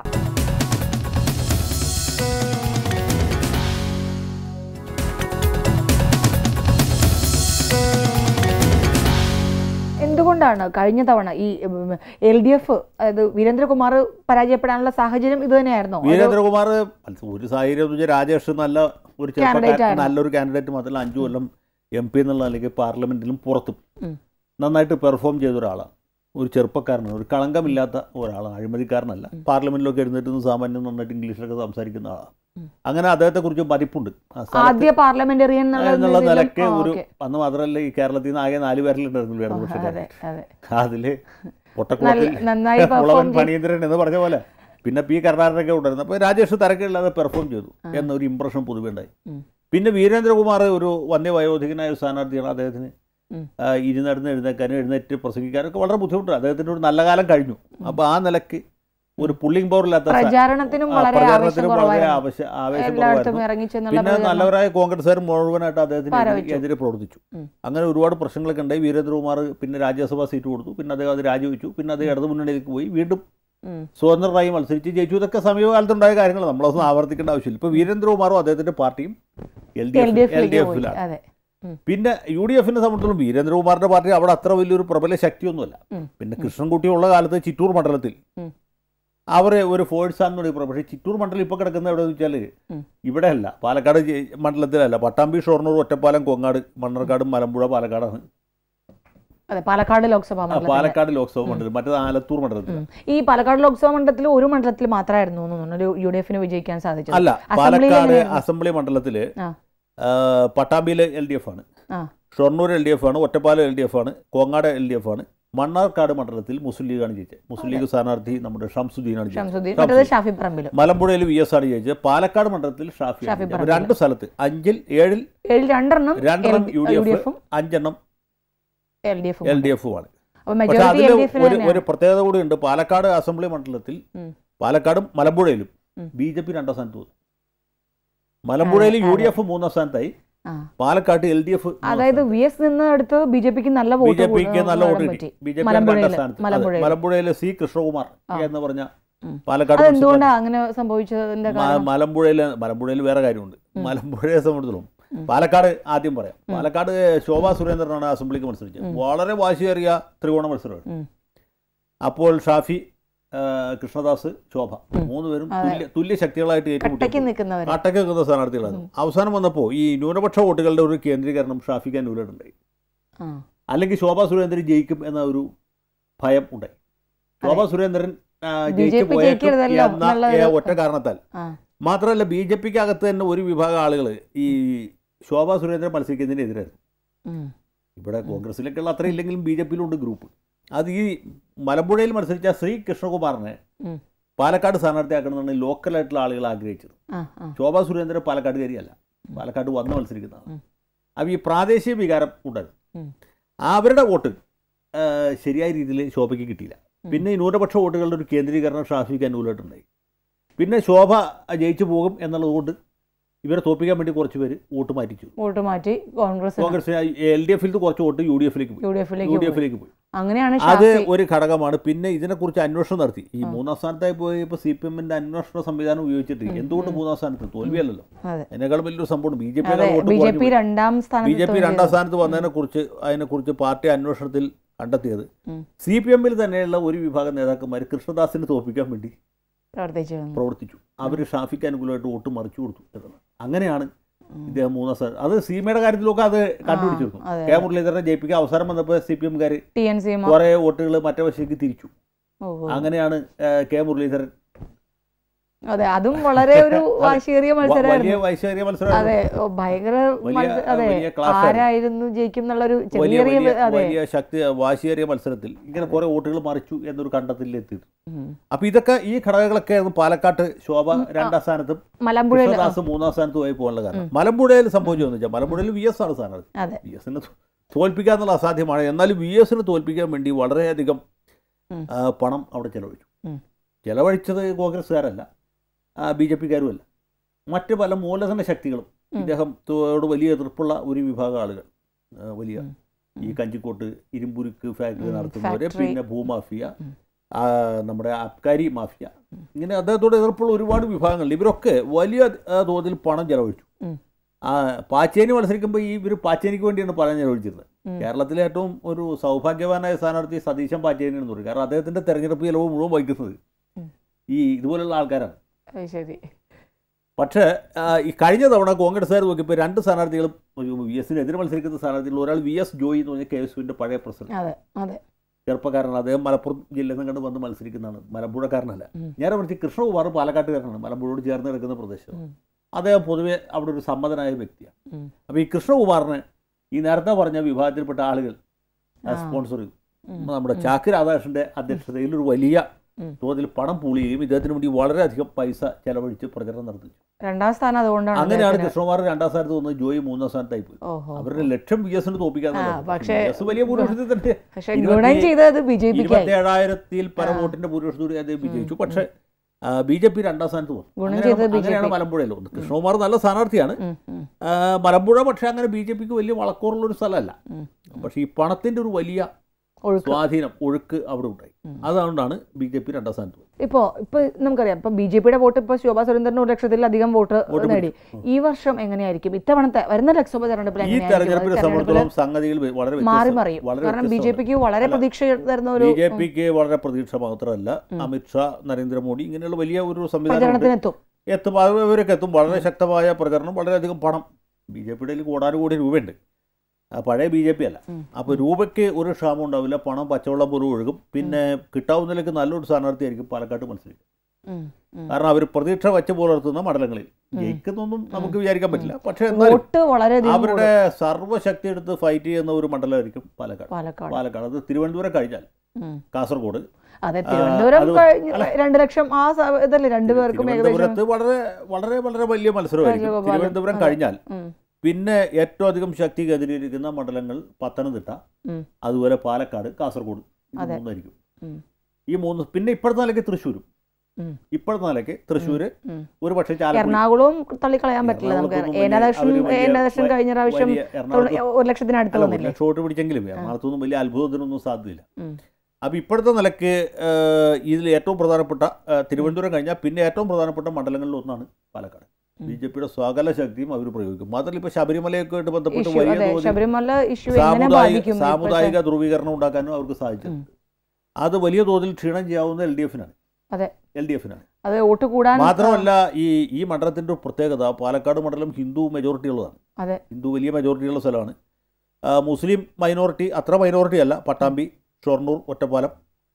Speaker 1: എന്തുകൊണ്ടാണ് കഴിഞ്ഞ തവണ ഈ എൽ ഡി എഫ് അതായത് വീരേന്ദ്രകുമാർ പരാജയപ്പെടാനുള്ള സാഹചര്യം ഇത് തന്നെയായിരുന്നോ അതോ-
Speaker 2: വീരേന്ദ്രകുമാർ ഒരു സാഹചര്യം എന്ന് വെച്ചാൽ രാജേഷ് നല്ല ഒരു
Speaker 1: Candidate
Speaker 2: ചെറുപ്പക്കാരൻ
Speaker 1: ആയിരുന്നു.
Speaker 2: നല്ലൊരു കാൻഡിഡേറ്റ് മാത്രമല്ല അഞ്ചു കൊല്ലം എം പി എന്നുള്ള അല്ലെങ്കിൽ പാർലമെന്റിലും പുറത്തും
Speaker 1: ഉം.
Speaker 2: നന്നായിട്ട് പെർഫോം ചെയ്ത ഒരാളാണ് ഒരു ചെറുപ്പക്കാരനാണ് ഒരു കളങ്കമില്ലാത്ത ഒരാളാണ് അഴിമതിക്കാരനല്ല പാർലമെന്റിലൊക്കെ എഴുന്നേറ്റ് സാമാന്യം നന്നായിട്ട് ഇംഗ്ലീഷിലൊക്കെ സംസാരിക്കുന്ന ആളാണ്
Speaker 1: ഉം.
Speaker 2: അങ്ങനെ അദ്ദേഹത്തെ കുറിച്ച് മതിപ്പുണ്ട് ആ സ്ഥലത്ത്
Speaker 1: ആദ്യ പാർലമെന്റേറിയൻ എന്നുള്ള
Speaker 2: എന്നുള്ള
Speaker 1: രീതിയിലും-
Speaker 2: നിലയ്ക്ക്
Speaker 1: ആ,
Speaker 2: ഒരു
Speaker 1: ഓക്കേ.
Speaker 2: അന്ന് മാത്രമല്ല ഈ കേരളത്തിൽ നിന്ന് ആകെ നാല് പേരിലുണ്ടായിരുന്നു
Speaker 1: അതെ
Speaker 2: ഇടതുപക്ഷക്കാരൻ
Speaker 1: അതെ
Speaker 2: അതില്
Speaker 1: നല്ല-
Speaker 2: പൊട്ടക്കുളത്തിൽ
Speaker 1: നന്നായി
Speaker 2: ഉളവൻ
Speaker 1: പെർഫോം
Speaker 2: പണീന്ദ്രൻ എന്ന് പറഞ്ഞ പോലെ പിന്നെ പി കരുണാകരനൊക്കെ ഉണ്ടായിരുന്നു അപ്പോൾ രാജേഷ് തരക്കില്ലാതെ പെർഫോം ചെയ്തു എന്നൊരു ഇമ്പ്രഷൻ പൊതുവെ ഉണ്ടായി
Speaker 1: ഉം.
Speaker 2: പിന്നെ വീരേന്ദ്രകുമാർ ഒരു വന്യവയോധികനായ ഒരു സ്ഥാനാർത്ഥിയാണ് അദ്ദേഹത്തിന്
Speaker 1: ഉം.
Speaker 2: ആ, ഇരുന്നിടന്ന് എഴുന്നേക്കാനും എഴുന്നേറ്റ് പ്രസംഗിക്കാനും ഒക്കെ വളരെ ബുദ്ധിമുട്ടാണ് അദ്ദേഹത്തിൻ്റെ ഒരു നല്ല കാലം കഴിഞ്ഞു അപ്പോൾ ആ നിലയ്ക്ക് ഒരു പുള്ളിംഗ് പവർ ഇല്ലാത്ത സ്ഥാ-
Speaker 1: പ്രചാരണത്തിനും
Speaker 2: ആ,
Speaker 1: വളരെ ആവേശം
Speaker 2: പ്രചാരണത്തിനും വളരെ
Speaker 1: കുറവായിരുന്നു
Speaker 2: ആവശ്യ ആവേശം
Speaker 1: എല്ലായിടത്തും
Speaker 2: കുറവായിരുന്നു
Speaker 1: ഇറങ്ങിച്ചെന്നുള്ള
Speaker 2: പിന്നെ
Speaker 1: പ്രചരണം.
Speaker 2: നല്ലവരായ കോൺഗ്രസ്സുകാർ മുഴുവനായിട്ട് അദ്ദേഹത്തിന്
Speaker 1: പാരവെച്ചു.
Speaker 2: എതിരെ പ്രവർത്തിച്ചു
Speaker 1: ഉം.
Speaker 2: അങ്ങനെ ഒരുപാട് പ്രശ്നങ്ങളൊക്കെ ഉണ്ടായി വീരേന്ദ്രകുമാർ പിന്നെ രാജ്യസഭാ സീറ്റ് കൊടുത്തു പിന്നെ അദ്ദേഹം അത് രാജിവെച്ചു പിന്നെ അദ്ദേഹം ഇടതു മുന്നണിയിലേക്ക് പോയി വീണ്ടും
Speaker 1: ഉം.
Speaker 2: സ്വതന്ത്രരായി മത്സരിച്ച് ജയിച്ചു ഇതൊക്കെ സമീപകാലത്തുണ്ടായ കാര്യങ്ങൾ നമ്മളതൊന്നും ആവർത്തിക്കേണ്ട ആവശ്യമില്ല ഇപ്പോൾ വീരേന്ദ്രകുമാറും അദ്ദേഹത്തിന്റെ പാർട്ടിയും L D
Speaker 1: L D
Speaker 2: F L D
Speaker 1: എഫിലേക്ക് പോയി
Speaker 2: എഫിലാണ്
Speaker 1: അതെ
Speaker 2: പിന്നെ യു ഡി എഫിനെ സംബന്ധിച്ചിടത്തോളം വീരേന്ദ്രകുമാറിന്റെ പാർട്ടി അവിടെ അത്ര വലിയൊരു പ്രബല ശക്തിയൊന്നുമല്ല
Speaker 1: ഉം.
Speaker 2: പിന്നെ കൃഷ്ണൻകുട്ടി ഉള്ള കാലത്ത് ചിറ്റൂർ മണ്ഡലത്തിൽ
Speaker 1: ഉം.
Speaker 2: അവരെ ഒരു ഫോഴ്സ് ആണെന്ന് പറയും പക്ഷേ ചിറ്റൂർ മണ്ഡലം ഇപ്പോൾ കിടക്കുന്നത് എവിടെയെന്ന് വെച്ചാൽ
Speaker 1: ഉം.
Speaker 2: ഇവിടെയല്ല പാലക്കാട് ജെ- മണ്ഡലത്തിലല്ല പട്ടാമ്പി ഷൊർണൂർ ഒറ്റപ്പാലം കൊങ്ങാട് മണ്ണർക്കാട് മലമ്പുഴ പാലക്കാടാണ്
Speaker 1: അതെ പാലക്കാട് ലോക്സഭാ
Speaker 2: ആ,
Speaker 1: മണ്ഡലത്തിൽ
Speaker 2: പാലക്കാട് ലോക്സഭ മണ്ഡലം മറ്റേത് ആലത്തൂർ മണ്ഡലത്തിൽ
Speaker 1: ഉം. ഈ പാലക്കാട് ലോക്സഭാ മണ്ഡലത്തിൽ ഒരു മണ്ഡലത്തിൽ മാത്രമായിരുന്നു എന്ന് തോന്നുന്നു ഒരു യു ഡി എഫിന് വിജയിക്കാൻ സാധിച്ചത്
Speaker 2: അല്ല
Speaker 1: അസംബ്ലിയിൽ
Speaker 2: പാലക്കാട്
Speaker 1: എങ്ങനെയായിരുന്നു?
Speaker 2: അസംബ്ലി മണ്ഡലത്തിൽ
Speaker 1: ആ.
Speaker 2: പട്ടാമ്പിയിലെ എൽ ഡി എഫ് ആണ്
Speaker 1: ആ.
Speaker 2: ഷൊർണൂർ എൽ ഡി എഫ് ആണ് ഒറ്റപ്പാലം എൽ ഡി എഫ് ആണ് കോങ്ങാട് എൽ ഡി എഫ് ആണ് മണ്ണാർക്കാട് മണ്ഡലത്തിൽ മുസ്ലിം ലീഗാണ് ജയിച്ചത് മുസ്ലിം ലീഗ് സ്ഥാനാർത്ഥി നമ്മുടെ ഷംസുദ്ദീനാണ് ജയിച്ചത്
Speaker 1: ഷംസുദ്ദീൻ
Speaker 2: ഷംസുദ്ദീൻ.
Speaker 1: മറ്റേത് ഷാഫി പറമ്പിലും
Speaker 2: മലമ്പുഴയിൽ വി എസ് ആണ് ജയിച്ചത് പാലക്കാട് മണ്ഡലത്തിൽ ഷാഫി
Speaker 1: ഷാഫി
Speaker 2: ആണ്.
Speaker 1: പറമ്പിൽ.
Speaker 2: രണ്ട് സ്ഥലത്ത് അഞ്ചിൽ ഏഴിൽ
Speaker 1: ഏഴിൽ രണ്ടെണ്ണം
Speaker 2: രണ്ടെണ്ണം U D
Speaker 1: U D
Speaker 2: F
Speaker 1: എഫും
Speaker 2: അഞ്ചെണ്ണം
Speaker 1: എൽ ഡി എഫും
Speaker 2: എൽ ഡി എഫുമാണ്
Speaker 1: അപ്പൊ
Speaker 2: പക്ഷെ
Speaker 1: മെജോറിറ്റി
Speaker 2: അതിൽ
Speaker 1: എൽ ഡി എഫിന്
Speaker 2: ഒരു ഒരു
Speaker 1: തന്നെയാണ്
Speaker 2: പ്രത്യേകത കൂടിയുണ്ട് പാലക്കാട് അസംബ്ലി മണ്ഡലത്തിൽ
Speaker 1: ഉം.
Speaker 2: പാലക്കാടും മലമ്പുഴയിലും
Speaker 1: ഉം.
Speaker 2: ബി ജെ പി രണ്ടാം സ്ഥാനത്ത് വന്നു മലമ്പുഴയിൽ
Speaker 1: അതെ,
Speaker 2: യു ഡി
Speaker 1: അതെ.
Speaker 2: എഫ് മൂന്നാം സ്ഥാനത്തായി
Speaker 1: ആ.
Speaker 2: പാലക്കാട്ട് എൽ ഡി എഫ്
Speaker 1: അതായത് വി എസ് നിന്ന് അടുത്ത് ബി ജെ പിക്ക് നല്ല
Speaker 2: ബി
Speaker 1: വോട്ട്
Speaker 2: ജെ പിക്ക് നല്ല വോട്ട്
Speaker 1: നേടാൻ
Speaker 2: കിട്ടി
Speaker 1: പറ്റി
Speaker 2: ബി ജെ പി
Speaker 1: മലമ്പുഴയില്,
Speaker 2: രണ്ടാം സ്ഥാനത്ത് അതെ,
Speaker 1: മലമ്പുഴയില്.
Speaker 2: മലമ്പുഴയിലെ സി കൃഷ്ണകുമാർ
Speaker 1: ആ.
Speaker 2: എന്ന് പറഞ്ഞ
Speaker 1: ഉം.
Speaker 2: പാലക്കാട്
Speaker 1: അതെന്തുകൊണ്ടാ അങ്ങനെ സംഭവിച്ചതിന്റെ
Speaker 2: മ-
Speaker 1: കാരണം
Speaker 2: മലമ്പുഴയിൽ മലമ്പുഴയിൽ വേറെ കാര്യമുണ്ട്
Speaker 1: ഉം.
Speaker 2: മലമ്പുഴയെ സംബന്ധിച്ചിടത്തോളം
Speaker 1: ഉം.
Speaker 2: പാലക്കാട് ആദ്യം പറയാം
Speaker 1: ഉം.
Speaker 2: പാലക്കാട് ശോഭാ സുരേന്ദ്രനാണ് അസംബ്ലിക്ക് മത്സരിച്ചത്
Speaker 1: ഉം.
Speaker 2: വളരെ വാശിയേറിയ ത്രികോണ മത്സരമാണ്
Speaker 1: ഉം.
Speaker 2: അപ്പോൾ ഷാഫി ആ, കൃഷ്ണദാസ് ശോഭ
Speaker 1: ഉം.
Speaker 2: മൂന്ന് പേരും
Speaker 1: അതെ.
Speaker 2: തുല്യ തുല്യ ശക്തികളായിട്ട്
Speaker 1: കട്ടയ്ക്ക്
Speaker 2: ഏറ്റുമുട്ടി
Speaker 1: നിൽക്കുന്നവർ
Speaker 2: കാട്ടയ്ക്ക് നിൽക്കുന്ന സ്ഥാനാർത്ഥികളാണ് അവസാനം വന്നപ്പോൾ ഈ ന്യൂനപക്ഷ വോട്ടുകളുടെ ഒരു കേന്ദ്രീകരണം ഷാഫിക്ക് അനുകൂലമുണ്ടായി അല്ലെങ്കിൽ ശോഭാ സുരേന്ദ്രൻ ജയിക്കും എന്ന ഒരു ഭയം ഉണ്ടായി ശോഭാ സുരേന്ദ്രൻ ആ,
Speaker 1: ബി ജെ
Speaker 2: ജയിച്ചു
Speaker 1: പി
Speaker 2: പോയേക്കും
Speaker 1: ജയിക്കരുതല്ലോ
Speaker 2: എന്ന
Speaker 1: എന്നുള്ള
Speaker 2: ഏ,
Speaker 1: ഒരു-
Speaker 2: ഒറ്റ കാരണത്താൽ
Speaker 1: ആ.
Speaker 2: മാത്രമല്ല ബി ജെ പിക്ക് അകത്ത് തന്നെ ഒരു വിഭാഗം ആളുകൾ ഈ ശോഭാ സുരേന്ദ്രൻ മത്സരിക്കുന്നതിനെതിരായിരുന്നു ഇവിടെ കോൺഗ്രസിലേക്കുള്ള അത്ര ഇല്ലെങ്കിലും ബി ജെ പിയിലുണ്ട് ഗ്രൂപ്പ് അത് ഈ മലമ്പുഴയിൽ മത്സരിച്ച ശ്രീ കൃഷ്ണകുമാറിനെ
Speaker 1: ഉം.
Speaker 2: പാലക്കാട് സ്ഥാനാർത്ഥിയാക്കണമെന്നാണ് ലോക്കലായിട്ടുള്ള ആളുകൾ ആഗ്രഹിച്ചത് ശോഭാ സുരേന്ദ്രൻ പാലക്കാടുകാരിയല്ല പാലക്കാട് വന്ന് മത്സരിക്കുന്നതാണ്
Speaker 1: ഉം.
Speaker 2: അപ്പോൾ ഈ പ്രാദേശിക വികാരം ഉണ്ടായിരുന്നു
Speaker 1: ഉം.
Speaker 2: അവരുടെ വോട്ട് ആ, ശരിയായ രീതിയിൽ ശോഭയ്ക്ക് കിട്ടിയില്ല
Speaker 1: ഉം.
Speaker 2: പിന്നെ ഈ ന്യൂനപക്ഷ വോട്ടുകളുടെ ഒരു കേന്ദ്രീകരണം ഷാഫിക്ക് അനുകൂലമായിട്ടുണ്ടായി പിന്നെ ശോഭ ജയിച്ചു പോകും എന്നുള്ളതുകൊണ്ട് ഇവരെ തോൽപ്പിക്കാൻ വേണ്ടി കുറച്ച് പേര് വോട്ട് മാറ്റിച്ചു
Speaker 1: വോട്ട് മാറ്റി കോൺഗ്രസ്
Speaker 2: കോൺഗ്രസ് എൽ ഡി എഫിൽ കുറച്ച് വോട്ട് യു ഡി എഫിലേക്ക് പോയി
Speaker 1: യു ഡി
Speaker 2: യു
Speaker 1: എഫിലേക്ക്
Speaker 2: ഡി
Speaker 1: പോയി.
Speaker 2: എഫിലേക്ക് പോയി
Speaker 1: അങ്ങനെയാണ്
Speaker 2: അത്
Speaker 1: ഷാഫി
Speaker 2: ഒരു ഘടകമാണ് പിന്നെ ഇതിനെക്കുറിച്ച് അന്വേഷണം നടത്തി ഈ
Speaker 1: ആ.
Speaker 2: മൂന്നാം സ്ഥാനത്തായി പോയപ്പോൾ സി പി എമ്മിന്റെ അന്വേഷണ സംവിധാനം ഉപയോഗിച്ചിട്ട്
Speaker 1: ഉം,
Speaker 2: എന്തുകൊണ്ട്
Speaker 1: ഉം.
Speaker 2: മൂന്നാം സ്ഥാനത്ത് തോൽവിയല്ലല്ലോ
Speaker 1: അതെ
Speaker 2: അതിനേക്കാൾ വലിയൊരു സംഭവം ബി ജെ
Speaker 1: അതെ ബി ജെ പി
Speaker 2: പി
Speaker 1: രണ്ടാം
Speaker 2: ബി
Speaker 1: സ്ഥാനത്ത്
Speaker 2: ജെ പി രണ്ടാം
Speaker 1: തോന്നിയത്.
Speaker 2: സ്ഥാനത്ത് വന്നതിനെ കുറിച്ച് അതിനെക്കുറിച്ച് പാർട്ടി അന്വേഷണത്തിൽ കണ്ടെത്തിയത്
Speaker 1: ഉം.
Speaker 2: സി പി എമ്മിൽ തന്നെയുള്ള ഒരു വിഭാഗം നേതാക്കന്മാർ കൃഷ്ണദാസിനെ തോൽപ്പിക്കാൻ വേണ്ടി
Speaker 1: പ്രവർത്തിച്ചു വന്നു.
Speaker 2: പ്രവർത്തിച്ചു അവർ ഷാഫിക്ക് അനുകൂലമായിട്ട് വോട്ട് മറിച്ചു കൊടുത്തു എന്നുള്ളത് അങ്ങനെയാണ്
Speaker 1: ഉം.
Speaker 2: ഇദ്ദേഹം മൂന്നാം സ്ഥാനം അത് സീമയുടെ കാര്യത്തിലൊക്കെ അത് കണ്ടുപിടിച്ചിരുന്നു
Speaker 1: ആ, അതെ,
Speaker 2: കെ മുരളീധരനെ ജയിപ്പിക്കാൻ അവസരം വന്നപ്പോൾ സി പി എംകാർ
Speaker 1: ടി എൻ സി
Speaker 2: കുറേ വോട്ടുകൾ മറ്റേ വശത്തേക്ക് തിരിച്ചു അങ്ങനെയാണ് ആ, കെ മുരളീധരൻ
Speaker 1: അതെ അതും വളരെ ഒരു വാശിയേറിയ
Speaker 2: വ-
Speaker 1: മത്സരമായിരുന്നു
Speaker 2: വലിയ വൈശാരിയ മത്സരം
Speaker 1: അതെ ഓ, ഭയങ്കര
Speaker 2: വലിയ-
Speaker 1: മത്സ- അതെ
Speaker 2: വലിയ clash ആയിരുന്നു.
Speaker 1: ആരായിരുന്നു ജയിക്കും എന്നുള്ളൊരു
Speaker 2: വലിയ
Speaker 1: ചെറിയ
Speaker 2: വലിയ
Speaker 1: അതെ
Speaker 2: വലിയ ശക്തി വാശിയേറിയ മത്സരത്തിൽ ഇങ്ങനെ കുറെ വോട്ടുകൾ മറിച്ചു എന്നൊരു കണ്ടെത്തലിലെത്തി
Speaker 1: ഉം.
Speaker 2: അപ്പൊ ഇതൊക്കെ ഈ ഘടകങ്ങളൊക്കെ ആയിരുന്നു പാലക്കാട്ട് ശോഭ
Speaker 1: ഉം, ആ.
Speaker 2: രണ്ടാം സ്ഥാനത്തും
Speaker 1: മലമ്പുഴയിൽ ആ,
Speaker 2: കൃഷ്ണദാസ് മൂന്നാം സ്ഥാനത്ത് പോയി പോകാനുള്ള കാരണം
Speaker 1: ഉം.
Speaker 2: മലമ്പുഴയിൽ സംഭവിച്ചതെന്ന് വെച്ചാൽ മലമ്പുഴയിൽ വി എസ് ആണ് സ്ഥാനാർത്ഥി
Speaker 1: അതെ
Speaker 2: വി എസിനെ തോൽപ്പിക്കുക എന്നുള്ള അസാധ്യമാണ് എന്നാലും വി എസിന് തോൽപ്പിക്കാൻ വേണ്ടി വളരെയധികം
Speaker 1: ഉം.
Speaker 2: ആ, പണം അവിടെ ചെലവഴിച്ചു
Speaker 1: ഉം.
Speaker 2: ചെലവഴിച്ചത് കോൺഗ്രസ്സുകാരല്ല ബി ജെ പിക്കാരുമല്ല മറ്റ് പല മൂലധന ശക്തികളും
Speaker 1: ഉം.
Speaker 2: ഇദ്ദേഹത്തോട് വലിയ എതിർപ്പുള്ള ഒരു വിഭാഗം ആളുകൾ ആ, വലിയ
Speaker 1: ഉം.
Speaker 2: ഈ കഞ്ചിക്കോട്ട് ഇരുമ്പുരുക്ക് ഫാക്ടറി നടത്തുന്നവര്
Speaker 1: factory.
Speaker 2: പിന്നെ ഭൂമാഫിയ
Speaker 1: ഉം.
Speaker 2: ആ, നമ്മുടെ അബ്കാരി മാഫിയ ഇങ്ങനെ അദ്ദേഹത്തോട് എതിർപ്പുള്ള ഒരുപാട് വിഭാഗങ്ങൾ ഇവരൊക്കെ വലിയ ആ, തോതിൽ പണം ചെലവഴിച്ചു
Speaker 1: ഉം.
Speaker 2: ആ പാച്ചേനി മത്സരിക്കുമ്പോൾ ഈ ഇവർ പാച്ചേനിക്ക് വേണ്ടിയാണ് പണം ചെലവഴിച്ചിരുന്നത്
Speaker 1: ഉം.
Speaker 2: കേരളത്തിലെ ഏറ്റവും ഒരു സൗഭാഗ്യവാനായ സ്ഥാനാർത്ഥി സതീശൻ പാച്ചേനിയാണെന്ന് പറയും കാരണം അദ്ദേഹത്തിന്റെ തെരഞ്ഞെടുപ്പ് ചെലവ് മുഴുവൻ വഹിക്കുന്നത്
Speaker 1: ഉം.
Speaker 2: ഈ ഇതുപോലുള്ള ആൾക്കാരാണ്
Speaker 1: അത് ശരി
Speaker 2: പക്ഷേ ആ, ഈ കഴിഞ്ഞ തവണ കോൺഗ്രസ്സുകാർ നോക്കിയപ്പോൾ രണ്ട് സ്ഥാനാർത്ഥികളും വി എസിനെതിരെ മത്സരിക്കുന്ന സ്ഥാനാർത്ഥികൾ ഒരാൾ വി എസ് ജോയി എന്ന് പറഞ്ഞ കെ എസ് യുവിൻ്റെ പഴയ പ്രസിഡന്റ്
Speaker 1: അതെ അതെ
Speaker 2: ചെറുപ്പക്കാരനാണ് അദ്ദേഹം മലപ്പുറം ജില്ലയിൽ നിന്ന് കണ്ട് വന്ന് മത്സരിക്കുന്നതാണ് മലമ്പുഴക്കാരനല്ല
Speaker 1: ഉം.
Speaker 2: നേരെ മറിച്ച് കൃഷ്ണകുമാർ പാലക്കാട്ടുകാരനാണ് മലമ്പുഴയോട് ചേർന്ന് കിടക്കുന്ന പ്രദേശം
Speaker 1: ഉം.
Speaker 2: അദ്ദേഹം പൊതുവെ അവിടെ ഒരു സമ്മതനായ വ്യക്തിയാണ്
Speaker 1: ഉം.
Speaker 2: അപ്പോൾ ഈ കൃഷ്ണകുമാറിന് ഈ നേരത്തെ പറഞ്ഞ വിഭാഗത്തിൽപ്പെട്ട ആളുകൾ
Speaker 1: ആ.
Speaker 2: സ്പോൺസർ ചെയ്തു
Speaker 1: ഉം.
Speaker 2: നമ്മുടെ ചാക്ക് രാധാകൃഷ്ണന്റെ അധ്യക്ഷതയിൽ ഒരു വലിയ
Speaker 1: ഉം.
Speaker 2: തോതിൽ പണം പൂൾ ചെയ്യുകയും ഇദ്ദേഹത്തിന് വേണ്ടി വളരെയധികം പൈസ ചെലവഴിച്ച് പ്രചരണം നടത്തി
Speaker 1: രണ്ടാം സ്ഥാനം അതുകൊണ്ടാണ്
Speaker 2: അങ്ങനെയാണ്
Speaker 1: അദ്ദേഹത്തിന്.
Speaker 2: കൃഷ്ണകുമാർ രണ്ടാം സ്ഥാനത്ത് വന്നത് ജോയി മൂന്നാം സ്ഥാനത്തായി പോയി
Speaker 1: ഓഹോ
Speaker 2: അവരുടെ ലക്ഷ്യം വി എസിന് തോപ്പിക്കാൻ
Speaker 1: ആ, പക്ഷേ-
Speaker 2: വലിയ ഭൂരിപക്ഷത്തിൽ തന്നെ
Speaker 1: പക്ഷെ
Speaker 2: ഇരുപത്തി-
Speaker 1: ഗുണം ചെയ്തത് ബി ജെ പിക്കായി
Speaker 2: ഇരുപത്തി ഏഴായിരത്തിൽ പര
Speaker 1: ആ.
Speaker 2: വോട്ടിന്റെ ഭൂരിപക്ഷത്തോടെ അദ്ദേഹം വിജയിച്ചു
Speaker 1: ഉം,
Speaker 2: പക്ഷേ ബി ജെ പി രണ്ടാം സ്ഥാനത്ത് വന്നു
Speaker 1: ഗുണം
Speaker 2: അങ്ങനെയാണ്
Speaker 1: ചെയ്തത് ബി ജെ
Speaker 2: അങ്ങനെയാണ്
Speaker 1: പി.
Speaker 2: മലമ്പുഴയിൽ വന്നത് കൃഷ്ണകുമാർ നല്ല സ്ഥാനാർത്ഥിയാണ്
Speaker 1: ഉം, ഉം,
Speaker 2: ആ, മലമ്പുഴ പക്ഷേ അങ്ങനെ ബി ജെ പിക്ക് വലിയ വളക്കൂറുള്ള ഒരു സ്ഥലമല്ല
Speaker 1: ഉം.
Speaker 2: പക്ഷേ ഈ പണത്തിന്റെ ഒരു വലിയ
Speaker 1: ഒഴുക്ക്
Speaker 2: സ്വാധീനം ഒഴുക്ക് അവിടെ ഉണ്ടായി
Speaker 1: ഉം.
Speaker 2: അതുകൊണ്ടാണ് ബി ജെ പി രണ്ടാം സ്ഥാനത്ത് പോയത്
Speaker 1: ഇപ്പോ ഇപ്പൊ നമുക്കറിയാം ഇപ്പൊ ബി ജെ പിയുടെ വോട്ട് ഇപ്പൊ ശോഭാ സുരേന്ദ്രന് ഒരു ലക്ഷത്തിലധികം വോട്ട്
Speaker 2: വോട്ട്
Speaker 1: നേടി
Speaker 2: പിടിച്ചു.
Speaker 1: ഈ വർഷം എങ്ങനെയായിരിക്കും ഇത്തവണത്തെ വരുന്ന ലോക്സഭ തെരഞ്ഞെടുപ്പിൽ
Speaker 2: ഈ
Speaker 1: എങ്ങനെയായിരിക്കും?
Speaker 2: തെരഞ്ഞെടുപ്പിനെ
Speaker 1: തെരഞ്ഞെടുപ്പില്
Speaker 2: സംബന്ധിച്ചിടത്തോളം സംഗതികൾ വളരെ
Speaker 1: മാറി
Speaker 2: വ്യത്യസ്തമാണ്.
Speaker 1: മറിയും
Speaker 2: വളരെ
Speaker 1: കാരണം ബി ജെ
Speaker 2: വ്യത്യസ്തമാണ്.
Speaker 1: പിക്ക് വളരെ
Speaker 2: അല്ല,
Speaker 1: പ്രതീക്ഷ തരുന്ന ഒരു
Speaker 2: ബി ജെ പിക്ക് വളരെ പ്രതീക്ഷ മാത്രമല്ല
Speaker 1: ഉം.
Speaker 2: അമിത്ഷാ നരേന്ദ്രമോദി ഇങ്ങനെയുള്ള വലിയ ഒരു സംവിധാനം
Speaker 1: പ്രചരണത്തിനെത്തും
Speaker 2: എത്തും അത് ഇവരൊക്കെ എത്തും വളരെ ശക്തമായ പ്രചരണം വളരെയധികം പണം ബി ജെ പിയുടെ കോടാനുകോടി രൂപയുണ്ട് ആ പഴയ ബി ജെ പി അല്ല
Speaker 1: ഉം.
Speaker 2: അപ്പോൾ രൂപയ്ക്ക് ഒരു ക്ഷാമം ഉണ്ടാവില്ല പണം പച്ചവെള്ളം പോലും ഒഴുകും പിന്നെ കിട്ടാവുന്നതിലേക്ക് നല്ലൊരു സ്ഥാനാർത്ഥിയായിരിക്കും പാലക്കാട് മത്സരിക്കും
Speaker 1: ഉം, ഉം.
Speaker 2: കാരണം അവർ പ്രതീക്ഷ വച്ച് പുലർത്തുന്ന മണ്ഡലങ്ങളിൽ
Speaker 1: ഉം.
Speaker 2: ജയിക്കുന്നൊന്നും നമുക്ക് വിചാരിക്കാൻ പറ്റില്ല പക്ഷേ എന്നാലും
Speaker 1: വോട്ട് വളരെയധികം
Speaker 2: അവരുടെ സർവ്വശക്തി എടുത്ത് ഫൈറ്റ് ചെയ്യുന്ന ഒരു മണ്ഡലമായിരിക്കും പാലക്കാട്
Speaker 1: കൂടും പാലക്കാട്
Speaker 2: പാലക്കാട് അത് തിരുവനന്തപുരം കഴിഞ്ഞാൽ
Speaker 1: ഉം.
Speaker 2: കാസർഗോഡ്
Speaker 1: അതെ തിരുവനന്തപുരം
Speaker 2: അത്
Speaker 1: കഴിഞ്ഞ്
Speaker 2: അല്ല.
Speaker 1: രണ്ട് ലക്ഷം ആ സ- ഇതല്ലേ രണ്ടുപേർക്കും ഏകദേശം
Speaker 2: തിരുവനന്തപുരത്ത് വളരെ വളരെ വളരെ വലിയ മത്സരമായിരിക്കും
Speaker 1: രാജഗോപാലൻ.
Speaker 2: തിരുവനന്തപുരം
Speaker 1: അതെ.
Speaker 2: കഴിഞ്ഞാൽ
Speaker 1: ഉം,
Speaker 2: പിന്നെ ഏറ്റവും അധികം ശക്തി കേന്ദ്രീകരിക്കുന്ന മണ്ഡലങ്ങൾ പത്തനംതിട്ട
Speaker 1: ഉം.
Speaker 2: അതുപോലെ പാലക്കാട് കാസർഗോഡ് ഇത്
Speaker 1: അതെ.
Speaker 2: മൂന്നായിരിക്കും
Speaker 1: ഉം.
Speaker 2: ഈ മൂന്ന് പിന്നെ ഇപ്പോഴത്തെ നിലയ്ക്ക് തൃശ്ശൂരും
Speaker 1: ഉം.
Speaker 2: ഇപ്പോഴത്തെ നിലയ്ക്ക് തൃശ്ശൂര്
Speaker 1: ഉം.
Speaker 2: ഒരു പക്ഷേ ചാലക്കുടി
Speaker 1: എറണാകുളവും തള്ളിക്കളയാൻ പറ്റില്ല നമുക്ക്
Speaker 2: എറണാകുളത്തൊന്നും വലിയ-
Speaker 1: ഏനാദക്ഷൻ
Speaker 2: അവര് വലിയ-
Speaker 1: ഏനാദക്ഷൻ കഴിഞ്ഞ പ്രാവശ്യം
Speaker 2: വലിയ എറണാകുളത്ത്
Speaker 1: ഒരു ലക്ഷത്തിനടുത്ത്
Speaker 2: അല്ല, ഒരു
Speaker 1: വന്നില്ലേ
Speaker 2: ലക്ഷം വോട്ട് പിടിച്ചെങ്കിലും എറണാകുളത്തൊന്നും വലിയ അത്ഭുതത്തിനൊന്നും സാധ്യതയില്ല
Speaker 1: ഉം.
Speaker 2: അപ്പോൾ ഇപ്പോഴത്തെ നിലയ്ക്ക് ഇതിൽ ഏറ്റവും പ്രധാനപ്പെട്ട ആ, തിരുവനന്തപുരം കഴിഞ്ഞാൽ പിന്നെ ഏറ്റവും പ്രധാനപ്പെട്ട മണ്ഡലങ്ങളിൽ ഒന്നാണ് പാലക്കാട്
Speaker 1: ഉം.
Speaker 2: ബി ജെ പിയുടെ സ്വകല ശക്തിയും അവർ പ്രയോഗിക്കും മാത്രമല്ല ഇപ്പോൾ ശബരിമലയൊക്കെ ആയിട്ട് ബന്ധപ്പെട്ട്
Speaker 1: ഇഷ്യൂ
Speaker 2: വലിയ
Speaker 1: അതെ
Speaker 2: തോതിൽ
Speaker 1: ശബരിമല ഇഷ്യൂ എങ്ങനെ
Speaker 2: സാമുദായിക
Speaker 1: ബാധിക്കും ഇപ്പോഴത്തെ-
Speaker 2: സാമുദായിക ധ്രുവീകരണം ഉണ്ടാക്കാനും അവർക്ക് സാധിച്ചിട്ടുണ്ട് അത് വലിയ തോതിൽ ക്ഷീണം ചെയ്യാവുന്ന എൽ ഡി എഫിനാണ്
Speaker 1: അതെ.
Speaker 2: എൽ ഡി എഫിനാണ്
Speaker 1: അത് വോട്ട് കൂടാൻ
Speaker 2: മാത്രമല്ല ഈ ഈ മണ്ഡലത്തിൻ്റെ ഒരു പ്രത്യേകത പാലക്കാട് മണ്ഡലം ഹിന്ദു മെജോറിറ്റി ഉള്ളതാണ്
Speaker 1: അതെ.
Speaker 2: ഹിന്ദു വലിയ മെജോറിറ്റി ഉള്ള സ്ഥലമാണ് ആ, മുസ്ലിം മൈനോറിറ്റി അത്ര മൈനോറിറ്റി അല്ല പട്ടാമ്പി ഷൊർണൂർ ഒറ്റപ്പാലം